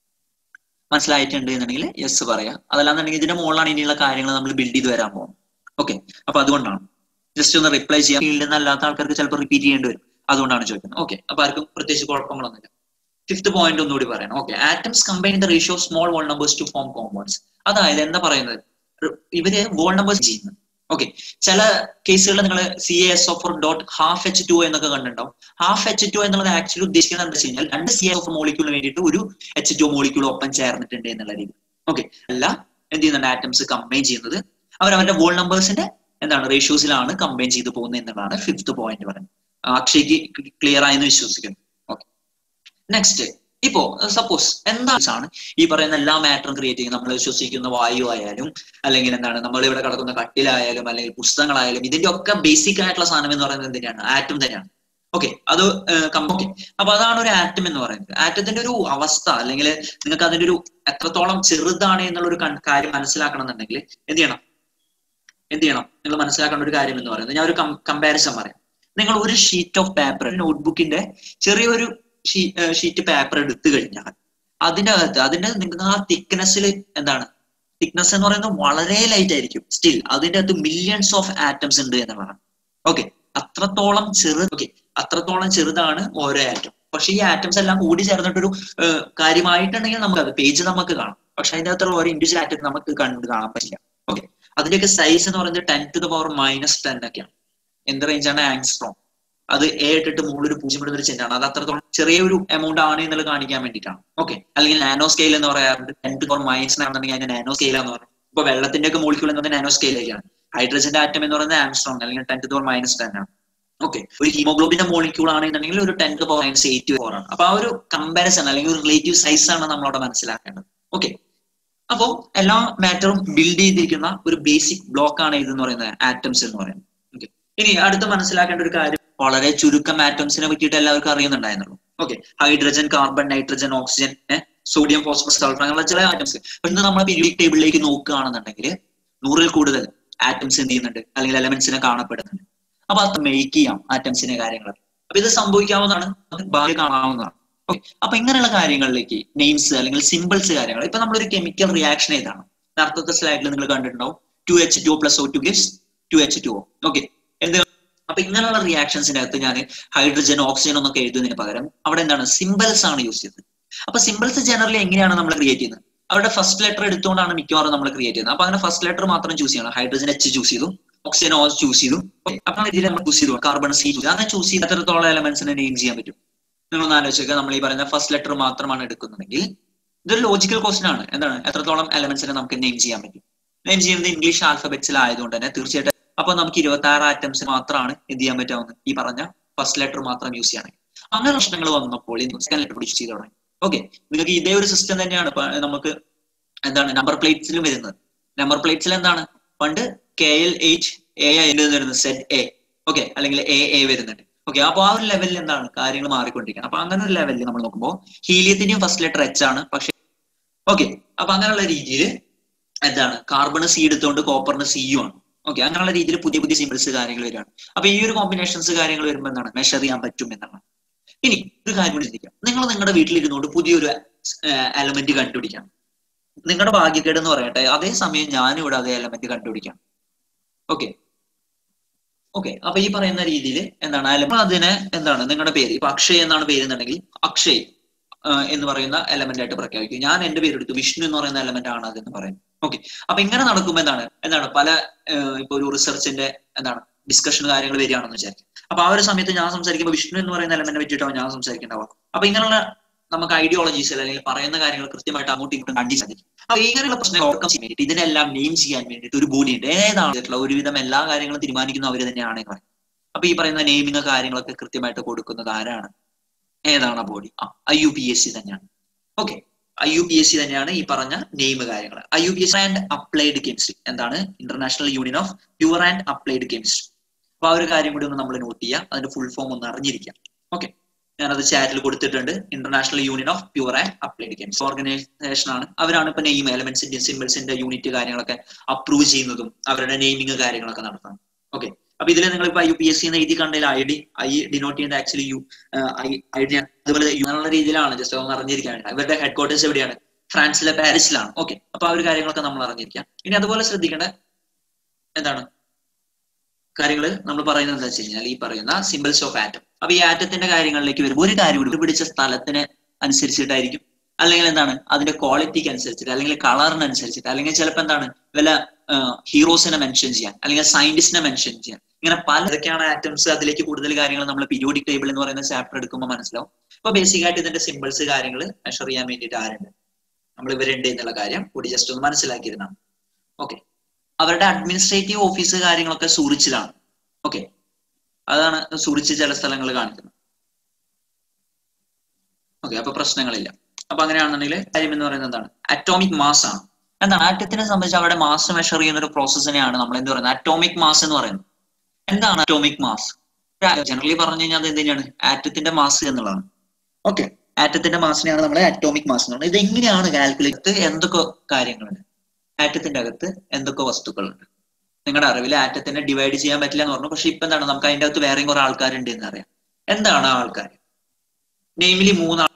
മനസ്സിലായിട്ടുണ്ട് എന്നുണ്ടെങ്കിൽ യെസ് പറയാം അതല്ലാന്നുണ്ടെങ്കിൽ ഇതിന്റെ മുകളിലാണ് ഇനിയുള്ള കാര്യങ്ങൾ നമ്മൾ ബിൽഡ് ചെയ്ത് വരാൻ പോകും ഓക്കെ അപ്പൊ അതുകൊണ്ടാണ് ജസ്റ്റ് ഒന്ന് റിപ്ലൈ ചെയ്യാം ഫീൽഡിൽ നിന്ന് അല്ലാത്ത ആൾക്കാർക്ക് ചിലപ്പോൾ റിപ്പീറ്റ് ചെയ്യേണ്ടി വരും അതുകൊണ്ടാണ് ചോദിക്കുന്നത് ഓക്കെ അപ്പൊ ആർക്കും പ്രത്യേകിച്ച് കുഴപ്പങ്ങളൊന്നുമില്ല ഫിഫ്ത് പോയിന്റ് ഒന്നുകൂടി പറയണം okay atoms combine the ratio of small whole numbers to form compounds അതായത് എന്താ പറയുന്നത് ഇവര് വോൾ നമ്പേഴ്സ് ചെയ്യുന്നത് ഓക്കെ ചില കേസുകളിൽ നിങ്ങൾ C A S O four dot half H two എന്നൊക്കെ കണ്ടിട്ടുണ്ടാവും ഹാഫ് എച്ച് ടു എന്നുള്ളത് ആക്ച്വലി ഉദ്ദേശിക്കുന്നത് എന്താ വെച്ച് കഴിഞ്ഞാൽ രണ്ട് സി എസ് ഓഫ് മോളിക്യൂളിന് വേണ്ടിയിട്ട് ഒരു എച്ച് ടു മോളിക്യൂൾ ഒപ്പം ചേർന്നിട്ടുണ്ട് എന്നുള്ള രീതി ഓക്കെ അല്ല എന്ത് ചെയ്യുന്നുണ്ട് ആറ്റംസ് കമ്പൈൻ ചെയ്യുന്നത് അവർ അവരുടെ വോൾ നമ്പേഴ്സിന്റെ എന്താണ് റേഷ്യോസിലാണ് കമ്പൈൻ ചെയ്തു പോകുന്നത് എന്നുള്ളതാണ് ഫിഫ്ത് പോയിന്റ് പറയുന്നത് അക്ഷയ്ക്ക് ക്ലിയർ ആയെന്ന് വിശ്വസിക്കുന്നു ഓക്കെ നെക്സ്റ്റ് ഇപ്പോ സപ്പോസ് എന്താണ് ഈ പറയുന്ന എല്ലാ മാറ്ററും ക്രിയേറ്റ് ചെയ്യുന്നത് നമ്മൾ വിശ്വസിക്കുന്ന വായു ആയാലും അല്ലെങ്കിൽ എന്താണ് നമ്മൾ ഇവിടെ കിടക്കുന്ന കട്ടിലായാലും അല്ലെങ്കിൽ പുസ്തകങ്ങളായാലും ഇതിന്റെ ഒക്കെ ബേസിക് ആയിട്ടുള്ള സാധനം എന്ന് പറയുന്നത് എന്തിനാണ് ആറ്റം തന്നെയാണ് ഓക്കെ അത് ഓക്കെ അപ്പൊ അതാണ് ഒരു ആറ്റം എന്ന് പറയുന്നത് ആറ്റത്തിന്റെ ഒരു അവസ്ഥ അല്ലെങ്കിൽ നിങ്ങൾക്ക് അതിന്റെ ഒരു എത്രത്തോളം ചെറുതാണ് എന്നുള്ള ഒരു കാര്യം മനസ്സിലാക്കണം എന്നുണ്ടെങ്കിൽ എന്ത് ചെയ്യണം എന്ത് ചെയ്യണം നിങ്ങൾ മനസ്സിലാക്കേണ്ട ഒരു കാര്യം എന്ന് പറയുന്നത് ഞാൻ ഒരു കമ്പാരിസൺ പറയാം നിങ്ങൾ ഒരു ഷീറ്റ് ഓഫ് പേപ്പർ നോട്ട്ബുക്കിന്റെ ചെറിയൊരു ഷീറ്റ് പേപ്പർ എടുത്തു കഴിഞ്ഞാൽ അതിന്റെ അകത്ത് അതിന്റെ നിങ്ങൾക്ക് ആ തിക്നെസ്സിൽ എന്താണ് തിക്നെസ് എന്ന് പറയുന്നത് വളരെ ലൈറ്റ് ആയിരിക്കും സ്റ്റിൽ അതിന്റെ അകത്ത് മില്യൺസ് ഓഫ് ആറ്റംസ് ഉണ്ട് എന്നുള്ളതാണ് ഓക്കെ അത്രത്തോളം ചെറു ഓക്കെ അത്രത്തോളം ചെറുതാണ് ഓരോ ആറ്റം പക്ഷെ ഈ ആറ്റംസ് എല്ലാം കൂടി ചേർന്നിട്ടൊരു ഏഹ്, കാര്യമായിട്ടുണ്ടെങ്കിൽ നമുക്ക് അത് പേജ് നമുക്ക് കാണാം പക്ഷെ അതിന്റെ അകത്തുള്ള ഓരോ ഇൻഡിവിജ്വൽ ആറ്റം നമുക്ക് കണ്ട് കാണാൻ പറ്റില്ല ഓക്കെ അതിന്റെയൊക്കെ സൈസ് എന്ന് പറയുന്നത് ten to the power minus ten ഒക്കെയാണ് എന്ത് റേഞ്ചാണ് ആങ്സ്ട്രോം അത് എ ഇട്ടിട്ട് മുകളിൽ ഒരു പൂജ്യം ഇടുന്ന ഒരു ചിഹ്നമാണ് അത് അത്രത്തോളം ചെറിയൊരു എമൗണ്ട് ആണ് എന്നുള്ളത് കാണിക്കാൻ വേണ്ടിയിട്ടാണ് ഓക്കെ അല്ലെങ്കിൽ നാനോ സ്കെയിൽ എന്ന് പറയാറുണ്ട് ടെൻ ടു പവർ മൈനസ് ആണെന്നുണ്ടെങ്കിൽ അതിന്റെ നാനോ സ്കെയിൽ എന്ന് പറയുന്നത് ഇപ്പൊ വെള്ളത്തിന്റെ ഒക്കെ മോളിക്യൂൾ എന്ന് പറയുന്നത് നാനോ സ്കെയിലേക്കാണ് ഹൈഡ്രജന്റെ ആറ്റം എന്ന് പറയുന്നത് ആംസ്ട്രോങ് അല്ലെങ്കിൽ ten to power minus ten ആണ് ഓക്കെ ഒരു ഹീമോഗ്ലോബിന്റെ മോളിക്യൂൾ ആണെന്നുണ്ടെങ്കിൽ ഒരു ten to power minus eight four ആണ് അപ്പൊ ആ ഒരു കമ്പാരിസൺ അല്ലെങ്കിൽ ഒരു റിലേറ്റീവ് സൈസ് ആണ് നമ്മളവിടെ മനസ്സിലാക്കേണ്ടത് ഓക്കെ അപ്പോ എല്ലാ മാറ്ററും ബിൽഡ് ചെയ്തിരിക്കുന്ന ഒരു ബേസിക് ബ്ലോക്ക് ആണ് ഇതെന്ന് പറയുന്നത് ആറ്റംസ് എന്ന് പറയുന്നത് ഓക്കെ ഇനി അടുത്ത് മനസ്സിലാക്കേണ്ട ഒരു കാര്യം വളരെ ചുരുക്കം ആറ്റംസിനെ പറ്റിയിട്ട് എല്ലാവർക്കും അറിയുന്നുണ്ടായിരുന്നുള്ളൂ okay hydrogen carbon nitrogen oxygen sodium phosphorus sulphur അങ്ങനെയുള്ള ചില ആറ്റംസ് ഇന്ന് നമ്മൾ പീരിയോഡിക് ടേബിളിലേക്ക് നോക്കുകയാണെന്നുണ്ടെങ്കിൽ നൂറിൽ കൂടുതൽ ആറ്റംസ് എന്ത് ചെയ്യുന്നുണ്ട് അല്ലെങ്കിൽ എലമെന്റ്സിനെ കാണപ്പെടുന്നുണ്ട് അപ്പൊ അത് മേക്ക് ചെയ്യാം ആറ്റംസിനെ കാര്യങ്ങൾ അപ്പൊ ഇത് സംഭവിക്കാവുന്നതാണ് അത് ഭാവി കാണാവുന്നതാണ് ഓക്കെ അപ്പൊ ഇങ്ങനെയുള്ള കാര്യങ്ങളിലേക്ക് നെയിംസ് അല്ലെങ്കിൽ സിമ്പിൾസ് കാര്യങ്ങൾ ഇപ്പൊ നമ്മളൊരു കെമിക്കൽ റിയാക്ഷൻ ഏതാണ് നേരത്തെ സ്ലൈഡിൽ നിങ്ങൾ കണ്ടിട്ടുണ്ടാവും two H two plus O two gives two H two okay എന്ത് അപ്പൊ ഇങ്ങനെയുള്ള റിയാക്ഷൻസിന്റെ അകത്ത് ഞാൻ ഹൈഡ്രജൻ ഓക്സിജൻ എന്നൊക്കെ എഴുതുന്നതിന് പകരം അവിടെ എന്താണ് സിമ്പിൾസ് ആണ് യൂസ് ചെയ്തത് അപ്പൊ സിമ്പിൾസ് ജനറലി എങ്ങനെയാണ് നമ്മൾ ക്രിയേറ്റ് ചെയ്യുന്നത് അവരുടെ ഫസ്റ്റ് ലെറ്റർ എടുത്തുകൊണ്ടാണ് മിക്കവാറും നമ്മൾ ക്രിയേറ്റ് ചെയ്യുന്നത് അപ്പൊ അങ്ങനെ ഫസ്റ്റ് ലെറ്റർ മാത്രം ചൂസ് ചെയ്യണം ഹൈഡ്രജൻ എച്ച് ചൂസ് ചെയ്തു ഓക്സിജൻ ഓ ചൂസ് ചെയ്തു Okay, അപ്പൊ അങ്ങനെ രീതിയിൽ നമ്മൾ ചൂസ് ചെയ്തു കാർബൺ സി ചൂസ് അങ്ങനെ ചൂസ് ചെയ്ത് എത്രത്തോളം എലമെന്റ്സിനെ നെയിം ചെയ്യാൻ പറ്റും നിങ്ങൾ ഒന്ന് ആലോചിക്കുക നമ്മൾ ഈ പറയുന്ന ഫസ്റ്റ് ലെറ്റർ മാത്രമാണ് എടുക്കുന്നതെങ്കിൽ ഇതൊരു ലോജിക്കൽ ക്വസ്റ്റൻ ആണ് എന്താണ് എത്രത്തോളം എലമെന്റ്സിനെ നമുക്ക് നെയിം ചെയ്യാൻ പറ്റും നെയിം ചെയ്യുന്നത് ഇംഗ്ലീഷ് ആൽഫബറ്റ്സിൽ ആയതുകൊണ്ട് തന്നെ തീർച്ചയായിട്ടും അപ്പൊ നമുക്ക് ഇരുപത്തി ആറ് ആറ്റംസ് മാത്രമാണ് എന്ത് ചെയ്യാൻ പറ്റാവുന്നത് ഈ പറഞ്ഞ ഫസ്റ്റ് ലെറ്റർ മാത്രം യൂസ് ചെയ്യണമെങ്കിൽ അങ്ങനെ പ്രശ്നങ്ങൾ വന്നപ്പോൾ സെക്കൻഡ് ലെറ്റർ യൂസ് ചെയ്ത് തുടങ്ങി ഓക്കെ നിങ്ങൾക്ക് ഇതേ ഒരു സിസ്റ്റം തന്നെയാണ് ഇപ്പൊ നമുക്ക് എന്താണ് നമ്പർ പ്ലേറ്റ്സിലും വരുന്നത് നമ്പർ പ്ലേറ്റ്സിൽ എന്താണ് പണ്ട് കെ എൽ എച്ച് എ വരുന്നത് സെറ്റ് എ ഓക്കെ അല്ലെങ്കിൽ എ എ വരുന്നുണ്ട് ഓക്കെ അപ്പൊ ആ ഒരു ലെവലിൽ എന്താണ് കാര്യങ്ങൾ മാറിക്കൊണ്ടിരിക്കുന്നത് അപ്പൊ അങ്ങനെ ഒരു ലെവലിൽ നമ്മൾ നോക്കുമ്പോൾ ഹീലിയത്തിന്റെയും ഫസ്റ്റ് ലെറ്റർ എച്ച് ആണ് പക്ഷെ ഓക്കെ അപ്പൊ അങ്ങനെയുള്ള രീതിയിൽ എന്താണ് കാർബണ് സി എടുത്തുകൊണ്ട് കോപ്പറിന് സിയും ആണ് ഓക്കെ അങ്ങനെയുള്ള രീതിയിൽ പുതിയ പുതിയ സിമ്പിൾസ് കാര്യങ്ങൾ വരികയാണ് അപ്പൊ ഈ ഒരു കോമ്പിനേഷൻസ് കാര്യങ്ങൾ വരുമ്പോൾ എന്താണ് മെഷർ ചെയ്യാൻ പറ്റും എന്നാണ് ഇനി ഒരു കാര്യം കൂടി ചിന്തിക്കാം നിങ്ങൾ നിങ്ങളുടെ വീട്ടിലിരുന്നുകൊണ്ട് പുതിയൊരു എലമെന്റ് കണ്ടുപിടിക്കാം നിങ്ങളുടെ ഭാഗ്യക്കേട് എന്ന് പറയട്ടെ അതേസമയം ഞാനും ഇവിടെ അതേ എലമെന്റ് കണ്ടുപിടിക്കാം ഓക്കെ ഓക്കെ അപ്പൊ ഈ പറയുന്ന രീതിയിൽ എന്താണ് എലമെന്റ് അതിനെ എന്താണ് നിങ്ങളുടെ പേര് ഇപ്പൊ അക്ഷയ് എന്നാണ് പേര് എന്നുണ്ടെങ്കിൽ അക്ഷയ് ആ, എന്ന് പറയുന്ന എലമെന്റ് ആയിട്ട് പ്രഖ്യാപിക്കും ഞാൻ എന്റെ പേരെടുത്തു വിഷ്ണു എന്ന് പറയുന്ന എലമെന്റ് ആണ് അതെന്ന് പറയുന്നത് ഓക്കെ അപ്പൊ ഇങ്ങനെ നടക്കുമ്പോൾ എന്താണ് എന്താണ് പല ഏഹ്, ഇപ്പൊ ഒരു റിസർച്ചിന്റെ എന്താണ് ഡിസ്കഷൻ കാര്യങ്ങൾ വരികയാണെന്ന് വിചാരിക്കും അപ്പൊ ആ ഒരു സമയത്ത് ഞാൻ സംസാരിക്കുമ്പോൾ വിഷ്ണു എന്ന് പറയുന്ന എലമെന്റിനെ പറ്റിയിട്ടാവും ഞാൻ സംസാരിക്കേണ്ടാവുക അപ്പൊ ഇങ്ങനെയുള്ള നമുക്ക് ഐഡിയോളജീസ് അല്ലെങ്കിൽ പറയുന്ന കാര്യങ്ങൾ കൃത്യമായിട്ട് അങ്ങോട്ടും ഇങ്ങോട്ടും കണ്ടി സാധിക്കും അപ്പൊ ഇങ്ങനെയുള്ള പ്രശ്നങ്ങൾ ഓവർകം ചെയ്യാൻ വേണ്ടിയിട്ട് ഇതിനെല്ലാം നെയിം ചെയ്യാൻ വേണ്ടിയിട്ട് ഒരു ബോഡി ഉണ്ട് ഏതാണ് ഒരുവിധം എല്ലാ കാര്യങ്ങളും തീരുമാനിക്കുന്ന അവർ തന്നെയാണ് എന്ന് പറയും അപ്പൊ ഈ പറയുന്ന നെയിമിങ് കാര്യങ്ങളൊക്കെ കൃത്യമായിട്ട് കൊടുക്കുന്നത് ആരാണ് ഏതാണ് ആ body I U P S C തന്നെയാണ് okay I U P S C തന്നെയാണ് ഈ പറഞ്ഞ നെയിം കാര്യങ്ങൾ I U P S and applied chemistry എന്താണ് international union of pure and applied chemistry അപ്പൊ ആ ഒരു കാര്യം കൂടി ഒന്ന് നമ്മൾ നോട്ട് ചെയ്യുക അതിന്റെ ഫുൾ ഫോം ഒന്ന് അറിഞ്ഞിരിക്കാം ഓക്കെ ഞാനത് ചാറ്റിൽ കൊടുത്തിട്ടുണ്ട് international union of pure and applied chemistry organisation ആണ് അവരാണ് ഇപ്പൊ നെയിം എലമെന്റ്സിന്റെ സിമ്പിൾസിന്റെ യൂണിറ്റ് കാര്യങ്ങളൊക്കെ അപ്രൂവ് ചെയ്യുന്നതും അവരുടെ നെയിമിങ് കാര്യങ്ങളൊക്കെ നടത്തുന്നത് ഓക്കെ അപ്പൊ ഇതിൽ നിങ്ങൾ ഇപ്പൊ യു പി എസ് സി എഴുതി കണ്ടതിൽ ഐ ഡി ഐ ഡിനോട്ട് ചെയ്യുന്നത് ആക്ച്വലി യു ഐ ഡി അതുപോലെ എന്നുള്ള രീതിയിലാണ് ജസ്റ്റ് ഒന്ന് അറിഞ്ഞിരിക്കാൻ ഇവരുടെ ഹെഡ് ക്വാർട്ടേഴ്സ് എവിടെയാണ് ഫ്രാൻസിലെ പാരീസിലാണ് ഓക്കെ അപ്പൊ ആ ഒരു കാര്യങ്ങളൊക്കെ നമ്മൾ അറിഞ്ഞിരിക്കാം ഇനി അതുപോലെ ശ്രദ്ധിക്കേണ്ട എന്താണ് കാര്യങ്ങൾ നമ്മൾ പറയുന്നത് എന്താ വെച്ച് കഴിഞ്ഞാൽ ഈ പറയുന്ന സിമ്പിൾസ് ഓഫ് ആറ്റം അപ്പൊ ഈ ആറ്റത്തിന്റെ കാര്യങ്ങളിലേക്ക് വരുമ്പോൾ ഒരു കാര്യം കൂടി പിടിച്ച സ്ഥലത്തിന് അനുസരിച്ചിട്ടായിരിക്കും അല്ലെങ്കിൽ എന്താണ് അതിന്റെ ക്വാളിറ്റിക്ക് അനുസരിച്ചിട്ട് അല്ലെങ്കിൽ കളറിന് അനുസരിച്ചിട്ട് അല്ലെങ്കിൽ ചിലപ്പോൾ എന്താണ് വല്ല ഹീറോസിനെ മെൻഷൻ ചെയ്യാൻ അല്ലെങ്കിൽ സയന്റിസ്റ്റിനെ മെൻഷൻ ചെയ്യാൻ ഇങ്ങനെ പല ഇതൊക്കെയാണ് ആറ്റംസ് അതിലേക്ക് കൂടുതൽ കാര്യങ്ങൾ നമ്മൾ പീരിയോഡിക് ടേബിൾ എന്ന് പറയുന്ന ചാപ്റ്റർ എടുക്കുമ്പോൾ മനസ്സിലാവും അപ്പൊ ബേസിക് ആയിട്ട് ഇതിന്റെ സിമ്പിൾസ് കാര്യങ്ങൾ മെഷർ ചെയ്യാൻ വേണ്ടിയിട്ട് ആരുണ്ട് നമ്മൾ ഇവരുണ്ട് എന്നുള്ള കാര്യം കൂടി ജസ്റ്റ് ഒന്ന് മനസ്സിലാക്കിയിരുന്നാണ് ഓക്കെ അവരുടെ അഡ്മിനിസ്ട്രേറ്റീവ് ഓഫീസ് കാര്യങ്ങളൊക്കെ സൂറിച്ചിലാണ് ഓക്കെ അതാണ് സൂറിച്ച് ചില സ്ഥലങ്ങൾ കാണിക്കുന്നത് ഓക്കെ അപ്പൊ പ്രശ്നങ്ങളില്ല അപ്പൊ അങ്ങനെയാണെന്നുണ്ടെങ്കിൽ കാര്യം എന്ന് പറയുന്നത് എന്താണ് അറ്റോമിക് മാസ് ആണ് എന്താണ് ആറ്റത്തിനെ സംബന്ധിച്ച് അവരുടെ മാസ് മെഷർ ചെയ്യുന്ന ഒരു പ്രോസസ്സിനെയാണ് നമ്മൾ എന്ത് പറയുന്നത് അറ്റോമിക് മാസ് എന്ന് പറയുന്നത് എന്താണ് അറ്റോമിക് മാസ് ജനറലി പറഞ്ഞു കഴിഞ്ഞാൽ അത് എന്തിനാണ് ആറ്റത്തിന്റെ മാസ് എന്നുള്ളതാണ് ഓക്കെ ആറ്റത്തിന്റെ മാസിനെയാണ് നമ്മൾ അറ്റോമിക് മാസ് എന്ന് പറയുന്നത് ഇത് എങ്ങനെയാണ് കാൽക്കുലേറ്റ് എന്തൊക്കെ കാര്യങ്ങളുണ്ട് ആറ്റത്തിന്റെ അകത്ത് എന്തൊക്കെ വസ്തുക്കളുണ്ട് നിങ്ങളുടെ അറിവിൽ ആറ്റത്തിനെ ഡിവൈഡ് ചെയ്യാൻ പറ്റില്ല എന്ന് പറഞ്ഞു പക്ഷെ ഇപ്പൊ എന്താണ് നമുക്ക് അതിന്റെ അകത്ത് വേറെയും കുറെ ആൾക്കാരുണ്ട് എന്ന് അറിയാം എന്താണ് ആ ആൾക്കാർ നെയ്മിലി മൂന്നാൾ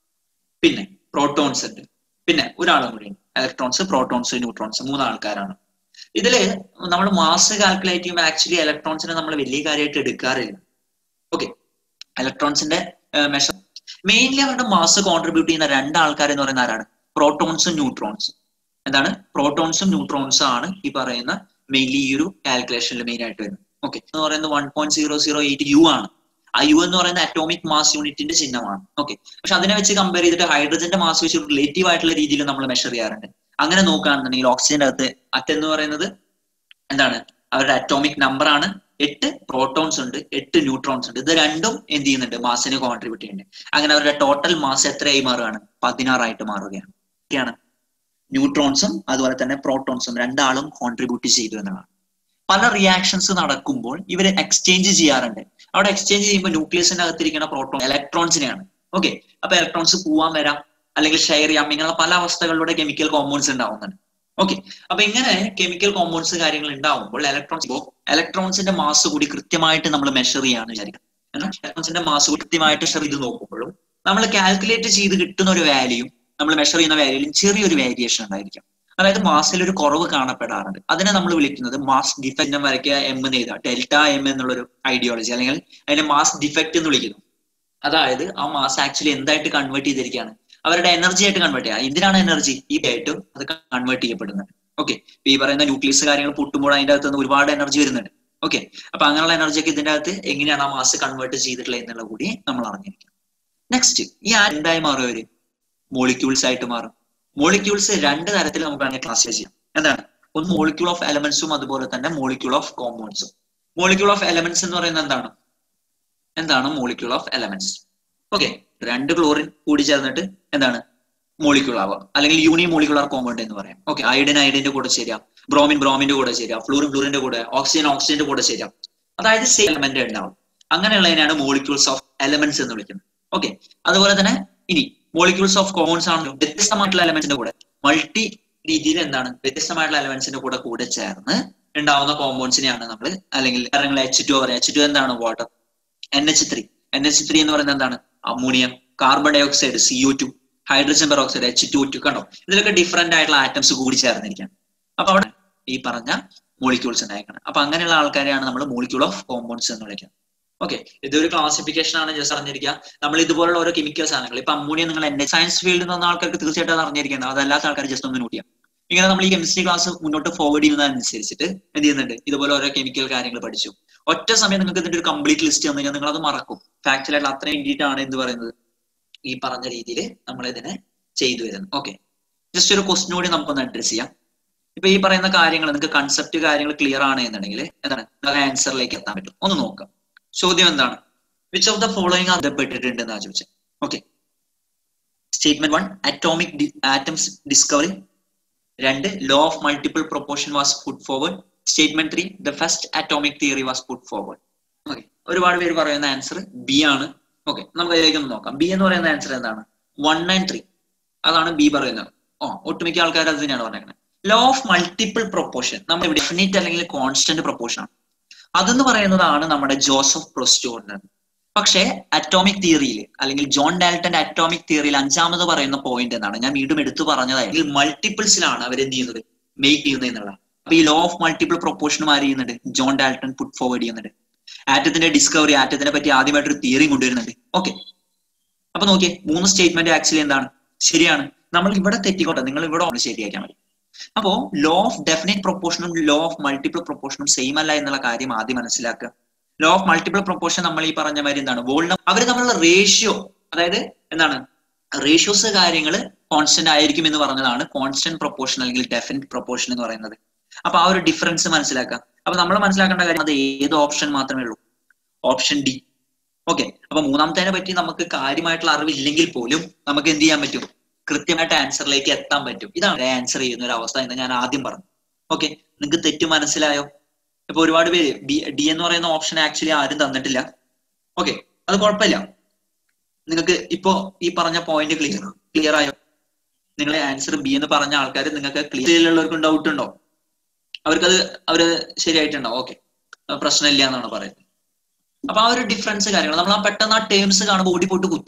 പിന്നെ പ്രോട്ടോൺസ് ഉണ്ട് പിന്നെ ഒരാളും കൂടി ഇലക്ട്രോൺസ് പ്രോട്ടോൺസ് ന്യൂട്രോൺസ് മൂന്ന് ആൾക്കാരാണ് ഇതില് നമ്മൾ മാസ് കാൽക്കുലേറ്റ് ചെയ്യുമ്പോൾ ആക്ച്വലി ഇലക്ട്രോൺസിനെ നമ്മൾ വലിയ കാര്യമായിട്ട് എടുക്കാറില്ല ഓക്കെ ഇലക്ട്രോൺസിന്റെ മെഷർ മെയിൻലി അവരുടെ മാസ് കോൺട്രിബ്യൂട്ട് ചെയ്യുന്ന രണ്ട് ആൾക്കാർ എന്ന് പറയുന്ന ആരാണ് പ്രോട്ടോൺസും ന്യൂട്രോൺസും എന്താണ് പ്രോട്ടോൺസും ന്യൂട്രോൺസും ആണ് ഈ പറയുന്ന മെയിൻലി ഈ ഒരു കാൽക്കുലേഷനിൽ മെയിൻ ആയിട്ട് വരുന്നത് ഓക്കെ എന്ന് പറയുന്നത് one point zero zero eight U ആണ് ആ യു എന്ന് പറയുന്ന അറ്റോമിക് മാസ് യൂണിറ്റിന്റെ ചിഹ്നമാണ് ഓക്കെ പക്ഷെ അതിനെ വെച്ച് കമ്പയർ ചെയ്തിട്ട് ഹൈഡ്രജന്റെ മാസ് വെച്ച് റിലേറ്റീവ് ആയിട്ടുള്ള രീതിയിൽ നമ്മൾ മെഷർ ചെയ്യാറുണ്ട് അങ്ങനെ നോക്കുകയാണെന്നുണ്ടെങ്കിൽ ഓക്സിജന്റെ അകത്ത് അറ്റ് എന്ന് പറയുന്നത് എന്താണ് അവരുടെ അറ്റോമിക് നമ്പർ ആണ് എട്ട് പ്രോട്ടോൺസ് ഉണ്ട് എട്ട് ന്യൂട്രോൺസ് ഉണ്ട് ഇത് രണ്ടും എന്ത് ചെയ്യുന്നുണ്ട് മാസിന് കോൺട്രിബ്യൂട്ട് ചെയ്യുന്നുണ്ട് അങ്ങനെ അവരുടെ ടോട്ടൽ മാസ് എത്രയായി മാറുകയാണ് പതിനാറായിട്ട് മാറുകയാണ് ഒക്കെയാണ് ന്യൂട്രോൺസും അതുപോലെ തന്നെ പ്രോട്ടോൺസും രണ്ടാളും കോൺട്രിബ്യൂട്ട് ചെയ്തു എന്നതാണ് പല റിയാക്ഷൻസ് നടക്കുമ്പോൾ ഇവർ എക്സ്ചേഞ്ച് ചെയ്യാറുണ്ട് അവിടെ എക്സ്ചേഞ്ച് ചെയ്യുമ്പോൾ ന്യൂക്ലിയസിന്റെ അകത്തിരിക്കുന്ന പ്രോട്ടോൺ ഇലക്ട്രോൺസിനെയാണ് ഓക്കെ അപ്പൊ ഇലക്ട്രോൺസ് പോവാൻ വരാം അല്ലെങ്കിൽ ഷെയർ ചെയ്യാം ഇങ്ങനെയുള്ള പല അവസ്ഥകളിലൂടെ കെമിക്കൽ കോമ്പൗണ്ട്സ് ഉണ്ടാവുന്നുണ്ട് ഓക്കെ അപ്പൊ ഇങ്ങനെ കെമിക്കൽ കോമ്പൗണ്ട്സ് കാര്യങ്ങൾ ഉണ്ടാവുമ്പോൾ ഇലക്ട്രോൺസ് ഇലക്ട്രോൺസിന്റെ മാസ് കൂടി കൃത്യമായിട്ട് നമ്മൾ മെഷർ ചെയ്യാന്ന് വിചാരിക്കാം കാരണം ഇലക്ട്രോൺസിന്റെ മാസ് കൃത്യമായിട്ട് മെഷർ ചെയ്ത് നോക്കുമ്പോഴും നമ്മൾ കാൽക്കുലേറ്റ് ചെയ്ത് കിട്ടുന്ന ഒരു വാല്യൂ നമ്മൾ മെഷർ ചെയ്യുന്ന വാല്യൂലും ചെറിയൊരു വേരിയേഷൻ ഉണ്ടായിരിക്കും അതായത് മാസിൽ ഒരു കുറവ് കാണപ്പെടാറുണ്ട് അതിനെ നമ്മൾ വിളിക്കുന്നത് മാസ് ഡിഫക്റ്റ് വരയ്ക്കുക എം എന്ന് എഴുതുക ഡെൽറ്റ എം എന്നുള്ളൊരു ഐഡിയോളജി അല്ലെങ്കിൽ അതിനെ മാസ് ഡിഫക്റ്റ് എന്ന് വിളിക്കുന്നു അതായത് ആ മാസ് ആക്ച്വലി എന്തായിട്ട് കൺവേർട്ട് ചെയ്തിരിക്കുകയാണ് അവരുടെ എനർജി ആയിട്ട് കൺവേർട്ട് ചെയ്യുക എന്തിനാണ് എനർജി ഈ ആയിട്ട് അത് കൺവേർട്ട് ചെയ്യപ്പെടുന്നത് ഓക്കെ ഈ പറയുന്ന ന്യൂക്ലിയസ് കാര്യങ്ങൾ പൊട്ടുമ്പോൾ അതിന്റെ അകത്ത് നിന്ന് ഒരുപാട് എനർജി വരുന്നുണ്ട് ഓക്കെ അപ്പൊ അങ്ങനെയുള്ള എനർജി ഒക്കെ ഇതിന്റെ അകത്ത് എങ്ങനെയാണ് ആ മാസ് കൺവേർട്ട് ചെയ്തിട്ടുള്ളത് എന്നുള്ള കൂടി നമ്മൾ അറിഞ്ഞിരിക്കണം നെക്സ്റ്റ് ഈ ആ എന്തായി മാറും അവര് മോളിക്യൂൾസ് ആയിട്ട് മാറും മോളിക്യൂൾസ് രണ്ട് തരത്തിൽ നമുക്ക് വേണമെങ്കിൽ ക്ലാസിഫൈ ചെയ്യാം എന്താണ് ഒന്ന് മോളിക്യൂൾ ഓഫ് എലമെന്റ്സും അതുപോലെ തന്നെ മോളിക്യൂൾ ഓഫ് കോമ്പൗണ്ട്സും മോളിക്യൂൾ ഓഫ് എലമെന്റ്സ് എന്ന് പറയുന്നത് എന്താണ് എന്താണ് മോളിക്യൂൾ ഓഫ് എലമെന്റ്സ് ഓക്കെ രണ്ട് ക്ലോറിൻ കൂടി ചേർന്നിട്ട് എന്താണ് മോളിക്യൂൾ ആവാം അല്ലെങ്കിൽ യൂണി മോളിക്കുലർ കോമ്പൗണ്ട് എന്ന് പറയാം ഓക്കെ അയഡിൻ അയഡിന്റെ കൂടെ ചേരാം ബ്രോമിൻ ബ്രോമിന്റെ കൂടെ ചേരാം ഫ്ലൂറിൻ ഫ്ലൂറിന്റെ കൂടെ ഓക്സിജൻ ഓക്സിജന്റെ കൂടെ ചേരാം അതായത് സെയിം എലമെന്റ് ഉണ്ടാവും അങ്ങനെയുള്ളതിനാണ് മോളിക്യൂൾസ് ഓഫ് എലമെന്റ്സ് എന്ന് വിളിക്കുന്നത് ഓക്കെ അതുപോലെ തന്നെ ഇനി മോളിക്യൂൾസ് ഓഫ് കോമ്പൗണ്ട്സ് ആണല്ലോ വ്യത്യസ്തമായിട്ടുള്ള എലമെന്റ്സിന്റെ കൂടെ മൾട്ടി രീതിയിൽ എന്താണ് വ്യത്യസ്തമായിട്ടുള്ള എലമെന്റ്സിന്റെ കൂടെ കൂടെ ചേർന്ന് ഉണ്ടാവുന്ന കോമ്പൗണ്ട്സിനെയാണ് നമ്മൾ അല്ലെങ്കിൽ കാര്യങ്ങൾ എച്ച് ടു പറയാം എച്ച് ടു എന്താണ് water N H three N H three എന്ന് പറയുന്നത് എന്താണ് ammonium carbon dioxide C O two hydrogen peroxide H two two കണ്ടോ ഇതിലൊക്കെ ഡിഫറെന്റ് ആയിട്ടുള്ള ആറ്റംസ് കൂടി ചേർന്നിരിക്കുകയാണ് അപ്പൊ അവിടെ ഈ പറഞ്ഞ മോളിക്യൂൾസ് ഉണ്ടായിരിക്കണം അപ്പൊ അങ്ങനെയുള്ള ആൾക്കാരെയാണ് നമ്മൾ മോളിക്യൂൾ ഓഫ് കോമ്പൗണ്ട്സ് എന്ന് വിളിക്കുന്നത് ഓക്കെ ഇതൊരു ക്ലാസിഫിക്കേഷൻ ആണ് ജസ്റ്റ് അറിഞ്ഞിരിക്കുക നമ്മൾ ഇതുപോലുള്ള ഓരോ കെമിക്കൽ സാധനങ്ങൾ ഇപ്പൊ അമ്മൂണിയ നിങ്ങൾ എന്റെ സയൻസ് ഫീൽഡിൽ നിന്ന് ആൾക്കാർക്ക് തീർച്ചയായിട്ടും അത് അറിഞ്ഞിരിക്കുന്നത് അതല്ലാത്ത ആൾക്കാർ ജസ്റ്റ് ഒന്ന് നോട്ട് ചെയ്യാം ഇങ്ങനെ നമ്മൾ ഈ കെമിസ്ട്രി ക്ലാസ് മുന്നോട്ട് ഫോർവേഡ് ചെയ്യുന്നതനുസരിച്ചിട്ട് എന്ത് ചെയ്യുന്നുണ്ട് ഇതുപോലെ ഓരോ കെമിക്കൽ കാര്യങ്ങൾ പഠിച്ചു ഒറ്റ സമയം നിങ്ങൾക്ക് ഇതിന്റെ ഒരു കംപ്ലീറ്റ് ലിസ്റ്റ് തന്നു കഴിഞ്ഞാൽ നിങ്ങൾ അത് മറക്കും ഫാക്ച്വലായിട്ട് അത്രയും വേണ്ടിയിട്ടാണ് എന്ത് പറയുന്നത് ഈ പറഞ്ഞ രീതിയിൽ നമ്മൾ ഇതിനെ ചെയ്തു വരുന്നത് ഓക്കെ ജസ്റ്റ് ഒരു ക്വസ്റ്റിനും കൂടി നമുക്കൊന്ന് അഡ്രസ് ചെയ്യാം ഇപ്പൊ ഈ പറയുന്ന കാര്യങ്ങൾ നിങ്ങൾക്ക് കൺസെപ്റ്റ് കാര്യങ്ങൾ ക്ലിയർ ആണ് എന്നുണ്ടെങ്കിൽ എന്താണ് നമുക്ക് ആൻസറിലേക്ക് എത്താൻ പറ്റും ഒന്ന് നോക്കാം ചോദ്യം എന്താണ് വിച്ച് ഓഫ് ദ ഫോളോയിങ് ബന്ധപ്പെട്ടിട്ടുണ്ട് എന്നാ ചോദിച്ചത് okay statement one atomic atoms discovery രണ്ട് law of multiple proportion was put forward statement three the first atomic theory was put forward okay ഒരുപാട് പേര് പറയുന്ന ആൻസർ ബി ആണ് ഓക്കെ നമുക്ക് അതിലേക്ക് ഒന്ന് നോക്കാം ബി എന്ന് പറയുന്ന ആൻസർ എന്താണ് വൺ ആൻഡ് ത്രീ അതാണ് ബി പറയുന്നത് ഓ ഒട്ടുമിക്ക ആൾക്കാർ അത് തന്നെയാണ് പറഞ്ഞേക്കുന്നത് ലോ ഓഫ് മൾട്ടിപ്പിൾ പ്രൊപ്പോർഷൻ നമ്മൾ ഡെഫിനിറ്റ് അല്ലെങ്കിൽ കോൺസ്റ്റന്റ് പ്രൊപ്പോർഷൻ ആണ് അതെന്ന് പറയുന്നതാണ് നമ്മുടെ ജോസഫ് പ്രൊസ്റ്റോറിന് പക്ഷേ അറ്റോമിക് തിയറിയിൽ അല്ലെങ്കിൽ ജോൺ ഡാൽട്ടന്റെ അറ്റോമിക് തിയറിയിൽ അഞ്ചാമത് പറയുന്ന പോയിന്റ് എന്നാണ് ഞാൻ വീണ്ടും എടുത്തു പറഞ്ഞതായി മൾട്ടിപ്പിൾസിലാണ് അവർ എന്ത് ചെയ്യുന്നത് മേക്ക് ചെയ്യുന്നത് എന്നുള്ളതാണ് അപ്പൊ ഈ ലോ ഓഫ് മൾട്ടിപ്പിൾ പ്രൊപ്പോർഷനും ആര് ചെയ്യുന്നുണ്ട് ജോൺ ഡാൽട്ടൺ പുട്ട് ഫോർവേഡ് ചെയ്യുന്നുണ്ട് ആറ്റത്തിന്റെ ഡിസ്കവറി ആറ്റത്തിനെ പറ്റി ആദ്യമായിട്ട് ഒരു തിയറി കൊണ്ടുവരുന്നുണ്ട് ഓക്കെ അപ്പൊ നോക്കിയേ മൂന്ന് സ്റ്റേറ്റ്മെന്റ് ആക്ച്വലി എന്താണ് ശരിയാണ് നമ്മൾ ഇവിടെ തെറ്റിക്കോട്ടെ നിങ്ങൾ ഇവിടെ ശരിയാക്കാൻ മതി അപ്പോ ലോ ഓഫ് ഡെഫിനറ്റ് പ്രൊപ്പോർഷനും ലോ ഓഫ് മൾട്ടിപ്പിൾ പ്രൊപ്പോർഷനും സെയിം അല്ല എന്നുള്ള കാര്യം ആദ്യം മനസ്സിലാക്കുക ലോ ഓഫ് മൾട്ടിപ്പിൾ പ്രൊപ്പോർഷൻ നമ്മൾ ഈ പറഞ്ഞ മാതിരി എന്താണ് വോൾഡ് അവർ തമ്മിലുള്ള റേഷ്യോ അതായത് എന്താണ് റേഷ്യോസ് കാര്യങ്ങൾ കോൺസ്റ്റന്റ് ആയിരിക്കും എന്ന് പറഞ്ഞതാണ് കോൺസ്റ്റന്റ് പ്രൊപ്പോർഷൻ അല്ലെങ്കിൽ ഡെഫിനറ്റ് പ്രൊപ്പോർഷൻ എന്ന് പറയുന്നത് അപ്പൊ ആ ഒരു ഡിഫറൻസ് മനസ്സിലാക്കാം അപ്പൊ നമ്മൾ മനസ്സിലാക്കേണ്ട കാര്യം അത് ഏത് ഓപ്ഷൻ മാത്രമേ ഉള്ളൂ ഓപ്ഷൻ ഡി ഓക്കെ അപ്പൊ മൂന്നാമത്തേനെ പറ്റി നമുക്ക് കാര്യമായിട്ടുള്ള അറിവില്ലെങ്കിൽ പോലും നമുക്ക് എന്ത് ചെയ്യാൻ പറ്റും കൃത്യമായിട്ട് ആൻസറിലേക്ക് എത്താൻ പറ്റും ഇതാണ് ആൻസർ ചെയ്യുന്ന ഒരു അവസ്ഥ എന്ന് ഞാൻ ആദ്യം പറഞ്ഞു ഓക്കെ നിങ്ങൾക്ക് തെറ്റ് മനസ്സിലായോ ഇപ്പൊ ഒരുപാട് പേര് ബി ഡി എന്ന് പറയുന്ന ഓപ്ഷൻ ആക്ച്വലി ആരും തന്നിട്ടില്ല ഓക്കെ അത് കുഴപ്പമില്ല നിങ്ങൾക്ക് ഇപ്പോ ഈ പറഞ്ഞ പോയിന്റ് ക്ലിയർ ക്ലിയർ ആയോ നിങ്ങളെ ആൻസർ ബി എന്ന് പറഞ്ഞ ആൾക്കാർ നിങ്ങൾക്ക് ക്ലിയർ ഉള്ളവർക്കും ഡൗട്ട് ഉണ്ടോ അവർക്കത് അവര് ശരിയായിട്ടുണ്ടോ ഓക്കെ പ്രശ്നമില്ല എന്നാണ് പറയുന്നത് അപ്പൊ ആ ഒരു ഡിഫറൻസ് കാര്യങ്ങൾ നമ്മൾ ആ പെട്ടെന്ന് ആ ടേംസ് കാണുമ്പോൾ ഓടിപ്പോട്ട് കുത്ത്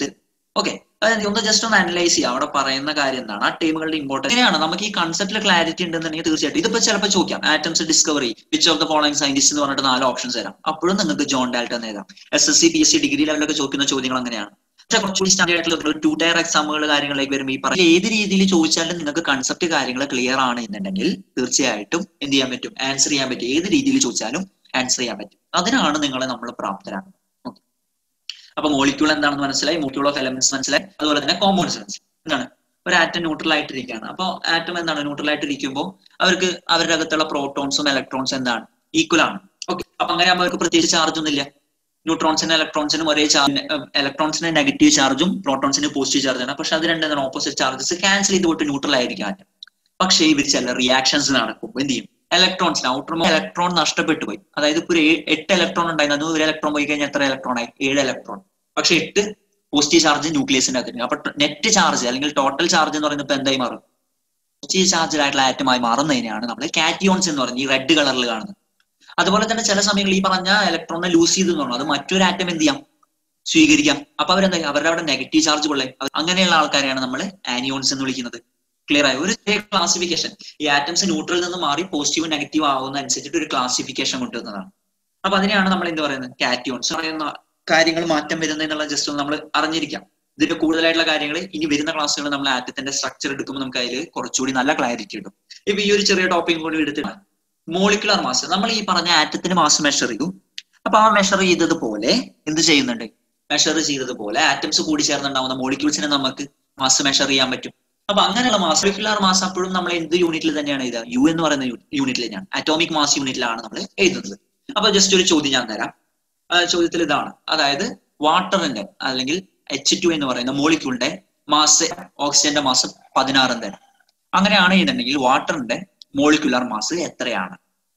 ഓക്കെ അതായത് ഒന്ന് ജസ്റ്റ് ഒന്ന് അനലൈസ് ചെയ്യുക അവിടെ പറയുന്ന കാര്യം എന്താണ് ആ ടീമുകളുടെ ഇമ്പോർട്ടൻസ് എങ്ങനെയാണ് നമുക്ക് ഈ കൺസെപ്റ്റിൽ ക്ലാരിറ്റി ഉണ്ടെന്നുണ്ടെങ്കിൽ തീർച്ചയായിട്ടും ഇതിപ്പോ ചിലപ്പോൾ ചോദിക്കാം atoms discovery which of the following scientist എന്ന് പറഞ്ഞിട്ട് നാല് ഓപ്ഷൻസ് തരാം അപ്പോഴും നിങ്ങൾക്ക് ജോൺ ഡാൽട്ട എന്ന് എഴുതാം S S C P S C degree ലെവലൊക്കെ ചോദിക്കുന്ന ചോദ്യങ്ങൾ അങ്ങനെയാണ് പക്ഷെ കുറച്ചുകൂടി സ്റ്റാൻഡേർഡ് ആയിട്ടുള്ള ടു ടയർ എക്സാമുകൾ കാര്യങ്ങളിലേക്ക് വരുമ്പോൾ ഈ പറഞ്ഞ ഏത് രീതിയിൽ ചോദിച്ചാലും നിങ്ങൾക്ക് കൺസെപ്റ്റ് കാര്യങ്ങൾ ക്ലിയർ ആണ് എന്നുണ്ടെങ്കിൽ തീർച്ചയായിട്ടും എന്ത് ചെയ്യാൻ പറ്റും ആൻസർ ചെയ്യാൻ പറ്റും ഏത് രീതിയിൽ ചോദിച്ചാലും ആൻസർ ചെയ്യാൻ പറ്റും അതിനാണ് നിങ്ങളെ നമ്മൾ പ്രാപ്തരാക്കുന്നത് ഓക്കെ അപ്പൊ മോളിക്യൂൾ എന്താണെന്ന് മനസ്സിലായി മോളിക്യൂൾ ഓഫ് എലമെന്റ്സ് മനസ്സിലായി അതുപോലെ തന്നെ കോമ്പൗണ്ട്സ് മനസ്സിലായി എന്താണ് ഒരു ആറ്റം ന്യൂട്രൽ ആയിട്ടിരിക്കുകയാണ് അപ്പോൾ ആറ്റം എന്താണ് ന്യൂട്രൽ ആയിട്ടിരിക്കുമ്പോൾ അവർക്ക് അവരുടെ അകത്തുള്ള പ്രോട്ടോൺസും ഇലക്ട്രോൺസും എന്താണ് ഈക്വൽ ആണ് ഓക്കെ അപ്പൊ അങ്ങനെ ആകുമ്പോൾ അവർക്ക് പ്രത്യേകിച്ച് ചാർജ് ഒന്നുമില്ല ന്യൂട്രോൺസിനും ഇലക്ട്രോൺസിനും ഒരേ ചാർജ് ഇലക്ട്രോൺസിന് നെഗറ്റീവ് ചാർജും പ്രോട്ടോൺസിന് പോസിറ്റീവ് ചാർജാണ് പക്ഷെ അത് രണ്ടും ഓപ്പോസിറ്റ് ചാർജസ് ക്യാൻസൽ ചെയ്ത് പോയിട്ട് ന്യൂട്രൽ ആയിരിക്കും ആറ്റം പക്ഷേ ഇവർ ചില റിയാക്ഷൻസ് നടക്കും എന്ത് ചെയ്യും ഇലക്ട്രോൺസിന് ഔട്ടർ ഇലക്ട്രോൺ നഷ്ടപ്പെട്ടു പോയി അതായത് ഇപ്പൊ ഒരു എട്ട് ഇലക്ട്രോൺ ഉണ്ടായിരുന്നു ഒരു ഇലക്ട്രോൺ പോയി കഴിഞ്ഞാൽ എത്ര ഇലക്ട്രോൺ ആയി ഏഴ് ഇലക്ട്രോൺ പക്ഷെ എട്ട് പോസിറ്റീവ് ചാർജ് ന്യൂക്ലിയസിന്റെ അകത്തുണ്ട് അപ്പൊ നെറ്റ് ചാർജ് അല്ലെങ്കിൽ ടോട്ടൽ ചാർജ് എന്ന് പറയുന്നത് ഇപ്പൊ എന്തായി മാറും പോസിറ്റീവ് ചാർജ് ആയിട്ടുള്ള ആറ്റമായി മാറുന്നതിനെയാണ് നമ്മൾ കാറ്റിയോൺസ് എന്ന് പറയുന്നത് ഈ റെഡ് കളറിൽ കാണുന്നത് അതുപോലെ തന്നെ ചില സമയങ്ങളിൽ ഈ പറഞ്ഞ ഇലക്ട്രോണിനെ ലൂസ് ചെയ്ത് പറഞ്ഞു അത് മറ്റൊരു ആറ്റം എന്ത് ചെയ്യാം സ്വീകരിക്കാം അപ്പൊ അവരെന്താ അവരുടെ അവിടെ നെഗറ്റീവ് ചാർജ് കൊള്ളേ അങ്ങനെയുള്ള ആൾക്കാരെയാണ് നമ്മൾ ആനിയോൺസ് എന്ന് വിളിക്കുന്നത് ക്ലിയർ ആയി ഒരു ക്ലാസിഫിക്കേഷൻ ഈ ആറ്റംസ് ന്യൂട്രൽ നിന്ന് മാറി പോസിറ്റീവ് നെഗറ്റീവ് ആവുന്ന അനുസരിച്ചിട്ട് ഒരു ക്ലാസിഫിക്കേഷൻ കൊണ്ടുവന്നതാണ് അപ്പൊ അതിനെയാണ് നമ്മൾ എന്ത് പറയുന്നത് കാറ്റിയോൺസ് പറയുന്ന കാര്യങ്ങൾ മാറ്റം വരുന്നത് എന്നുള്ള ജസ്റ്റ് ഒന്ന് നമ്മൾ അറിഞ്ഞിരിക്കാം ഇതിന്റെ കൂടുതലായിട്ടുള്ള കാര്യങ്ങൾ ഇനി വരുന്ന ക്ലാസ്സുകൾ നമ്മൾ ആറ്റത്തിന്റെ സ്ട്രക്ചർ എടുക്കുമ്പോൾ നമുക്ക് അതിൽ കുറച്ചുകൂടി നല്ല ക്ലാരിറ്റി കിട്ടും ഇപ്പൊ ഈ ഒരു ചെറിയ ടോപ്പിക് കൂടി എടുത്തിട്ട് മോളിക്കുലർ മാസ് നമ്മൾ ഈ പറഞ്ഞ ആറ്റത്തിന്റെ മാസ് മെഷർ ചെയ്തു അപ്പൊ ആ മെഷർ ചെയ്തതുപോലെ എന്ത് ചെയ്യുന്നുണ്ട് മെഷർ ചെയ്തതുപോലെ ആറ്റംസ് കൂടി ചേർന്നുണ്ടാവുന്ന മോളിക്യൂൾസിനെ നമുക്ക് മാസ് മെഷർ ചെയ്യാൻ പറ്റും അപ്പൊ അങ്ങനെയുള്ള മാസ് മോളിക്കുലർ മാസ് അപ്പോഴും നമ്മൾ എന്ത് യൂണിറ്റിൽ തന്നെയാണ് എഴുതുക യു എന്ന് പറയുന്ന യൂണിറ്റിൽ തന്നെയാണ് അറ്റോമിക് മാസ് യൂണിറ്റിലാണ് നമ്മൾ എഴുതുന്നത് അപ്പൊ ജസ്റ്റ് ഒരു ചോദ്യം ഞാൻ തരാം ചോദ്യത്തിൽ ഇതാണ് അതായത് വാട്ടറിന്റെ അല്ലെങ്കിൽ എച്ച് ടു എന്ന് പറയുന്ന മോളിക്യൂളിന്റെ മാസ് ഓക്സിജന്റെ മാസ് പതിനാറും തരാം അങ്ങനെയാണ് എന്നുണ്ടെങ്കിൽ വാട്ടറിന്റെ മോളിക്കുലർ മാസ് എത്രയാണ്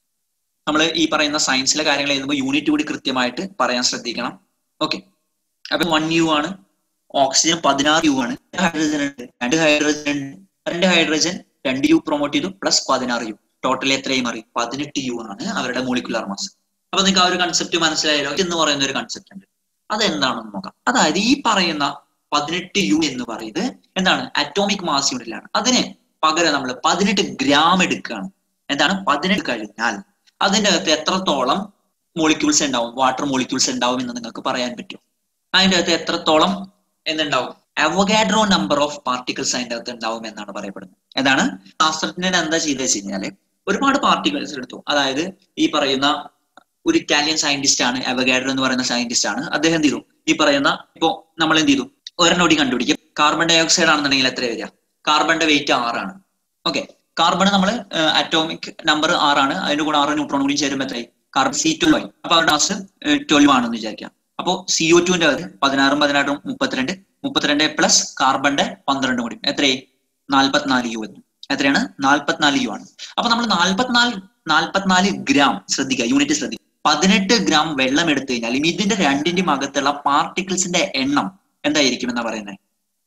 നമ്മൾ ഈ പറയുന്ന സയൻസിലെ കാര്യങ്ങൾ എഴുതുമ്പോൾ യൂണിറ്റ് കൂടി കൃത്യമായിട്ട് പറയാൻ ശ്രദ്ധിക്കണം ഓക്കെ അപ്പൊ വൺ യു ആണ് ഓക്സിജൻ പതിനാറ് യു ആണ് ഹൈഡ്രജൻ ഉണ്ട് രണ്ട് ഹൈഡ്രജൻ ഉണ്ട് രണ്ട് ഹൈഡ്രജൻ രണ്ട് യു പ്രൊമോട്ട് ചെയ്തു പ്ലസ് പതിനാറ് യു ടോട്ടൽ എത്രയും മാറി പതിനെട്ട് യു ആണ് അവരുടെ മോളിക്കുലർ മാസ് അപ്പൊ നിങ്ങൾക്ക് ആ ഒരു കൺസെപ്റ്റ് മനസ്സിലായാലോ എന്ന് പറയുന്ന ഒരു കൺസെപ്റ്റ് ഉണ്ട് അതെന്താണെന്ന് നോക്കാം അതായത് ഈ പറയുന്ന പതിനെട്ട് യു എന്ന് പറയുന്നത് എന്താണ് അറ്റോമിക് മാസ് യൂണിറ്റിലാണ് അതിന് പകരം നമ്മൾ പതിനെട്ട് ഗ്രാം എടുക്കുകയാണ് എന്താണ് പതിനെട്ട് കഴിഞ്ഞാൽ അതിൻ്റെ അകത്ത് എത്രത്തോളം മോളിക്യൂൾസ് ഉണ്ടാവും വാട്ടർ മോളിക്യൂൾസ് ഉണ്ടാവും എന്ന് നിങ്ങൾക്ക് പറയാൻ പറ്റും അതിൻ്റെ അകത്ത് എത്രത്തോളം എന്തുണ്ടാവും അവഗാഡ്രോ നമ്പർ ഓഫ് പാർട്ടിക്കിൾസ് അതിൻ്റെ അകത്ത് ഉണ്ടാവും എന്നാണ് പറയപ്പെടുന്നത് എന്താണ് ശാസ്ത്രജ്ഞൻ എന്താ ചെയ്തത് വെച്ച് കഴിഞ്ഞാല് ഒരുപാട് പാർട്ടിക്കിൾസ് എടുത്തു അതായത് ഈ പറയുന്ന ഒരു ഇറ്റാലിയൻ സയന്റിസ്റ്റ് ആണ് അവഗാഡ്രോ എന്ന് പറയുന്ന സയന്റിസ്റ്റ് ആണ് അദ്ദേഹം എന്ത് ചെയ്തു ഈ പറയുന്ന ഇപ്പോ നമ്മൾ എന്ത് ചെയ്തു ഒരെണ്ണോടി കണ്ടുപിടിക്കും കാർബൺ ഡൈ ഓക്സൈഡ് ആണെന്നുണ്ടെങ്കിൽ എത്ര വരിക കാർബണിന്റെ വെയിറ്റ് ആറാണ് ഓക്കെ കാർബൺ നമ്മൾ അറ്റോമിക് നമ്പർ ആറാണ് അതിന്റെ കൂടെ ആറ് ന്യൂട്രോൺ കൂടി ചേരുമ്പോൾ എത്രയായി കാർബൺ സി ട്വൽവ് ആയി അപ്പൊ അവരുടെ മാസ് ട്വൽവ് ആണെന്ന് വിചാരിക്കാം അപ്പോ സി ഒ ടുവിന്റെ അത് പതിനാറും പതിനാറും മുപ്പത്തിരണ്ട് മുപ്പത്തിരണ്ട് പ്ലസ് കാർബണിന്റെ പന്ത്രണ്ടും കൂടി എത്രയായി നാൽപ്പത്തിനാല് യു എന്ന് എത്രയാണ് നാൽപ്പത്തിനാല് യു ആണ് അപ്പൊ നമ്മൾ നാൽപ്പത്തിനാല് നാൽപ്പത്തിനാല് ഗ്രാം ശ്രദ്ധിക്കുക യൂണിറ്റ് ശ്രദ്ധിക്കുക പതിനെട്ട് ഗ്രാം വെള്ളം എടുത്തു കഴിഞ്ഞാൽ ഇനി ഇതിന്റെ രണ്ടിന്റെയും അകത്തുള്ള പാർട്ടിക്കിൾസിന്റെ എണ്ണം എന്തായിരിക്കും എന്നാ പറയുന്നത്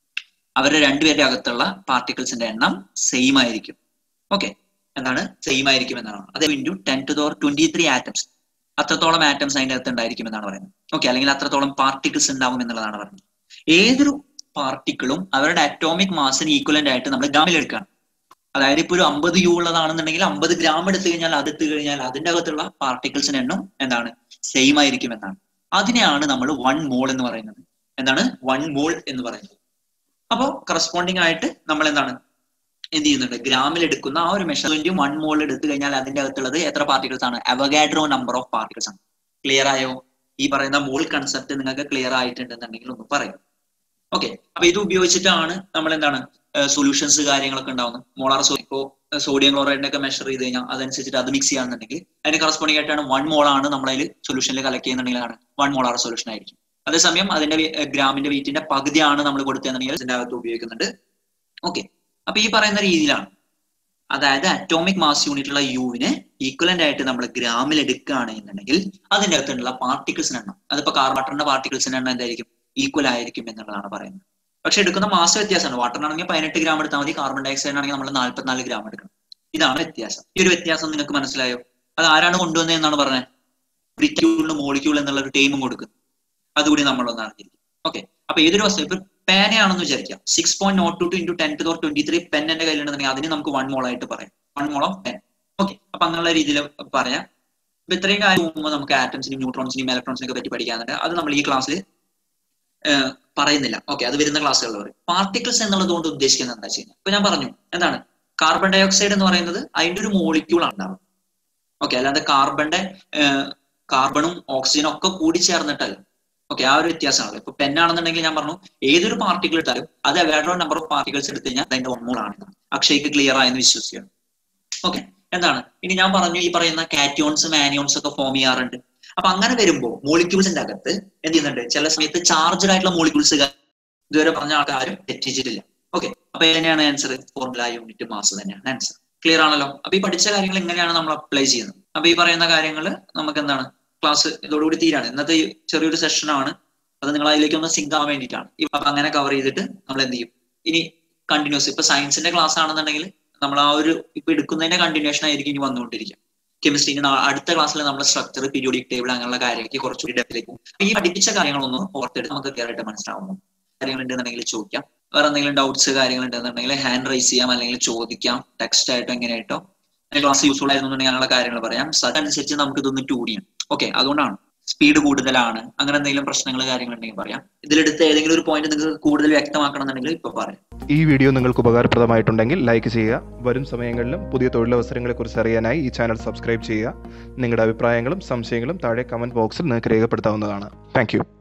അവരുടെ രണ്ടുപേരുടെ അകത്തുള്ള പാർട്ടിക്കിൾസിന്റെ എണ്ണം സെയിം ആയിരിക്കും ഓക്കെ എന്താണ് സെയിം ആയിരിക്കും എന്നാണ് അത് into ten to the twenty three atoms അത്രത്തോളം ആറ്റംസ് അതിന്റെ അകത്ത് ഉണ്ടായിരിക്കും എന്നാണ് പറയുന്നത് ഓക്കെ അല്ലെങ്കിൽ അത്രത്തോളം പാർട്ടിക്കിൾസ് ഉണ്ടാവും എന്നുള്ളതാണ് പറയുന്നത് ഏതൊരു പാർട്ടിക്കിളും അവരുടെ അറ്റോമിക് മാസിന് ഈക്വലന്റ് ആയിട്ട് നമ്മൾ ഗ്രാമിൽ എടുക്കുകയാണ് അതായത് ഇപ്പൊ ഒരു അമ്പത് യു ഉള്ളതാണെന്നുണ്ടെങ്കിൽ അമ്പത് ഗ്രാം എടുത്തു കഴിഞ്ഞാൽ അത് എടുത്തു കഴിഞ്ഞാൽ അതിന്റെ അകത്തുള്ള പാർട്ടിക്കിൾസിന്റെ എണ്ണം എന്താണ് സെയിം ആയിരിക്കും എന്നാണ് അതിനെയാണ് നമ്മൾ വൺ മോൾ എന്ന് പറയുന്നത് എന്താണ് വൺ മോൾ എന്ന് പറയുന്നത് അപ്പോൾ കറസ്പോണ്ടിങ് ആയിട്ട് നമ്മൾ എന്താണ് എന്ത് ചെയ്യുന്നുണ്ട് ഗ്രാമിൽ എടുക്കുന്ന ആ ഒരു മെഷർമെന്റ് വൺ മോൾ എടുത്തു കഴിഞ്ഞാൽ അതിന്റെ അകത്തുള്ളത് എത്ര പാർട്ടിക്കിൾസ് ആണ് അവഗാഡ്രോ നമ്പർ ഓഫ് പാർട്ടിക്കിൾസ് ആണ് ക്ലിയർ ആയോ ഈ പറയുന്ന മോൾ കൺസെപ്റ്റ് നിങ്ങൾക്ക് ക്ലിയർ ആയിട്ടുണ്ടെന്നുണ്ടെങ്കിൽ ഒന്ന് പറയും ഓക്കെ അപ്പൊ ഇത് ഉപയോഗിച്ചിട്ടാണ് നമ്മൾ എന്താണ് സൊല്യൂഷൻസ് കാര്യങ്ങളൊക്കെ ഉണ്ടാവുന്നത് മോളാർ സോ ഇപ്പോ സോഡിയം ക്ലോറൈഡിന്റെ ഒക്കെ മെഷർ ചെയ്ത് കഴിഞ്ഞാൽ അതനുസരിച്ചിട്ട് അത് മിക്സ് ചെയ്യാന്നുണ്ടെങ്കിൽ അതിന് കറസ്പോണ്ടിങ് ആയിട്ടാണ് വൺ മോളാണ് നമ്മളതിൽ സൊല്യൂഷനിൽ കളക്ട് ചെയ്യുന്നുണ്ടെങ്കിലാണ് വൺ മോളാർ സൊല്യൂഷൻ ആയിരിക്കും അതേസമയം അതിന്റെ ഗ്രാമിന്റെ വെയിറ്റിന്റെ പകുതിയാണ് നമ്മൾ കൊടുത്തതെന്നുണ്ടെങ്കിൽ ഇതിന്റെ അകത്ത് ഉപയോഗിക്കുന്നുണ്ട് ഓക്കെ അപ്പൊ ഈ പറയുന്ന രീതിയിലാണ് അതായത് അറ്റോമിക് മാസ് യൂണിറ്റുള്ള യുവിന് ഈക്വലന്റ് ആയിട്ട് നമ്മൾ ഗ്രാമിൽ എടുക്കുകയാണ് എന്നുണ്ടെങ്കിൽ അതിന്റെ അകത്തുള്ള പാർട്ടിക്കിൾസിന് എണ്ണം അതിപ്പോ കാർബട്ടറിന്റെ പാർട്ടിക്കിൾസിന് എണ്ണം എന്തായിരിക്കും ഈക്വൽ ആയിരിക്കും എന്നുള്ളതാണ് പറയുന്നത് പക്ഷെ എടുക്കുന്ന മാസ വ്യത്യാസമാണ് വാട്ടറിനാണെങ്കിൽ പതിനെട്ട് ഗ്രാം എടുത്താൽ മതി കാർബൺ ഡയോക്സൈഡ് ആണെങ്കിൽ നമ്മൾ നാല്പത്തിനാല് ഗ്രാം എടുക്കണം ഇതാണ് വ്യത്യാസം ഈ ഒരു വ്യത്യാസം നിങ്ങൾക്ക് മനസ്സിലായോ അത് ആരാണ് കൊണ്ടുവന്നത് എന്നാണ് പറഞ്ഞത് ബ്രിക്യൂളിന് മോളിക്യൂൾ എന്നുള്ള ഒരു ടൈമും കൊടുക്കുന്നത് അതുകൂടി നമ്മളൊന്ന് അറിഞ്ഞിരിക്കും ഓക്കെ അപ്പൊ ഏതൊരു വസ്തു ഇപ്പൊ പേനയാണെന്ന് വിചാരിക്കാം six point nought two two into ten to the twenty three pen എന്റെ കയ്യിലുണ്ടെന്നുണ്ടെങ്കിൽ അതിന് നമുക്ക് വൺ മോൾ ആയിട്ട് പറയാം one mole of pen okay അപ്പൊ അങ്ങനെയുള്ള രീതിയിൽ പറയാം അപ്പൊ ഇത്രയും കാര്യം പോകുമ്പോൾ നമുക്ക് ആറ്റംസിനും ന്യൂട്രോൺസിനും ഇലക്ട്രോൺസിനെ പറ്റി പഠിക്കാനുണ്ട് അത് നമ്മൾ ഈ ക്ലാസ്സിൽ പറയുന്നില്ല ഓക്കെ അത് വരുന്ന ക്ലാസ്സുകളിൽ പറയും പാർട്ടിക്കിൾസ് എന്നുള്ളത് കൊണ്ട് ഉദ്ദേശിക്കുന്നത് എന്താ ചെയ്യുന്നത് ഇപ്പൊ ഞാൻ പറഞ്ഞു എന്താണ് കാർബൺ ഡൈ ഓക്സൈഡ് എന്ന് പറയുന്നത് അതിന്റെ ഒരു മോളിക്യൂൾ ആണ് ഉണ്ടാവുക ഓക്കെ അല്ലാതെ കാർബണിന്റെ കാർബണും ഓക്സിജനും ഒക്കെ കൂടി ചേർന്നിട്ടല്ല ഓക്കെ ആ ഒരു വ്യത്യാസമാണ് ഇപ്പൊ പെന്നാണെന്നുണ്ടെങ്കിൽ ഞാൻ പറഞ്ഞു ഏതൊരു പാർട്ടിക്കിൾ എടുത്താലും അത് അവരുടെ നമ്പർ ഓഫ് പാർട്ടിക്കിൾസ് എടുത്തു കഴിഞ്ഞാൽ അതിന്റെ ഒന്നൂളാണ് അക്ഷയ്ക്ക് ക്ലിയർ ആയെന്ന് വിശ്വസിക്കണം ഓക്കെ എന്താണ് ഇനി ഞാൻ പറഞ്ഞു ഈ പറയുന്ന കാറ്റിയോൺസും ആനിയോൺസ് ഒക്കെ ഫോം ചെയ്യാറുണ്ട് അപ്പൊ അങ്ങനെ വരുമ്പോൾ മോളിക്യൂൾസിന്റെ അകത്ത് എന്ത് ചെയ്യുന്നുണ്ട് ചില സമയത്ത് ചാർജഡ് ആയിട്ടുള്ള മോളിക്യൂൾസ് ഇതുവരെ പറഞ്ഞ ആൾക്കാരും തെറ്റിച്ചിട്ടില്ല ഓക്കെ അപ്പൊ എങ്ങനെയാണ് ആൻസർ ഫോർമുല യൂണിറ്റ് മാസ് തന്നെയാണ് ആൻസർ ക്ലിയർ ആണല്ലോ അപ്പൊ ഈ പഠിച്ച കാര്യങ്ങൾ എങ്ങനെയാണ് നമ്മൾ അപ്ലൈ ചെയ്യുന്നത് അപ്പൊ ഈ പറയുന്ന കാര്യങ്ങൾ നമുക്ക് എന്താണ് ക്ലാസ് ഇതോടുകൂടി തീരാണ് ഇന്നത്തെ ചെറിയൊരു സെഷൻ ആണ് അത് നിങ്ങൾ അതിലേക്ക് ഒന്ന് സിങ്ക് ആവാൻ വേണ്ടിയിട്ടാണ് അപ്പൊ അങ്ങനെ കവർ ചെയ്തിട്ട് നമ്മൾ എന്ത് ചെയ്യും ഇനി കണ്ടിന്യൂസ് ഇപ്പൊ സയൻസിന്റെ ക്ലാസ് ആണെന്നുണ്ടെങ്കിൽ നമ്മൾ ആ ഒരു ഇപ്പൊ എടുക്കുന്നതിന്റെ കണ്ടിന്യൂഷൻ ആയിരിക്കും ഇനി വന്നുകൊണ്ടിരിക്കുക കെമിസ്ട്രിന്റെ അടുത്ത ക്ലാസ്സിൽ നമ്മൾ സ്ട്രക്ചർ പീരിയോഡിക് ടേബിൾ അങ്ങനെയുള്ള കാര്യങ്ങൾക്ക് കുറച്ചുകൂടി ഡെപ്തിലേക്ക് പോകും ഈ പഠിപ്പിച്ച കാര്യങ്ങളൊന്നും ഓർത്തെടുത്ത് നമുക്ക് ക്ലിയർ ആയിട്ട് മനസ്സിലാവുന്നു കാര്യങ്ങൾ ഉണ്ടെന്നുണ്ടെങ്കിൽ ചോദിക്കാം വേറെ എന്തെങ്കിലും ഡൗട്ട്സ് കാര്യങ്ങൾ ഉണ്ടെന്നുണ്ടെങ്കിൽ ഹാൻഡ് റൈസ് ചെയ്യാം അല്ലെങ്കിൽ ചോദിക്കാം ടെക്സ്റ്റ് ആയിട്ടോ എങ്ങനെയായിട്ടോ ക്ലാസ് യൂസ്ഫുൾ ആയിരുന്നുണ്ടെങ്കിൽ അങ്ങനെയുള്ള കാര്യങ്ങൾ പറയാം അതനുസരിച്ച് നമുക്ക് ഇതൊന്ന് ടു ഡിയാണ് ഓക്കെ അതുകൊണ്ടാണ് സ്പീഡ് കൂടുതലാണ് അങ്ങനെ എന്തെങ്കിലും പ്രശ്നങ്ങൾ കാര്യങ്ങൾ ഉണ്ടെങ്കിൽ പറയാം ഇതിലെടുത്ത് ഏതെങ്കിലും ഒരു പോയിന്റ് നിങ്ങൾക്ക് കൂടുതൽ വ്യക്തമാക്കണമെന്നുണ്ടെങ്കിൽ ഇപ്പൊ പറയാം ഈ വീഡിയോ നിങ്ങൾക്ക് ഉപകാരപ്രദമായിട്ടുണ്ടെങ്കിൽ ലൈക്ക് ചെയ്യുക വരും സമയങ്ങളിലും പുതിയ തൊഴിലവസരങ്ങളെക്കുറിച്ച് അറിയാനായി ഈ ചാനൽ സബ്സ്ക്രൈബ് ചെയ്യുക നിങ്ങളുടെ അഭിപ്രായങ്ങളും സംശയങ്ങളും താഴെ കമൻറ്റ് ബോക്സിൽ നിങ്ങൾക്ക് രേഖപ്പെടുത്താവുന്നതാണ് താങ്ക്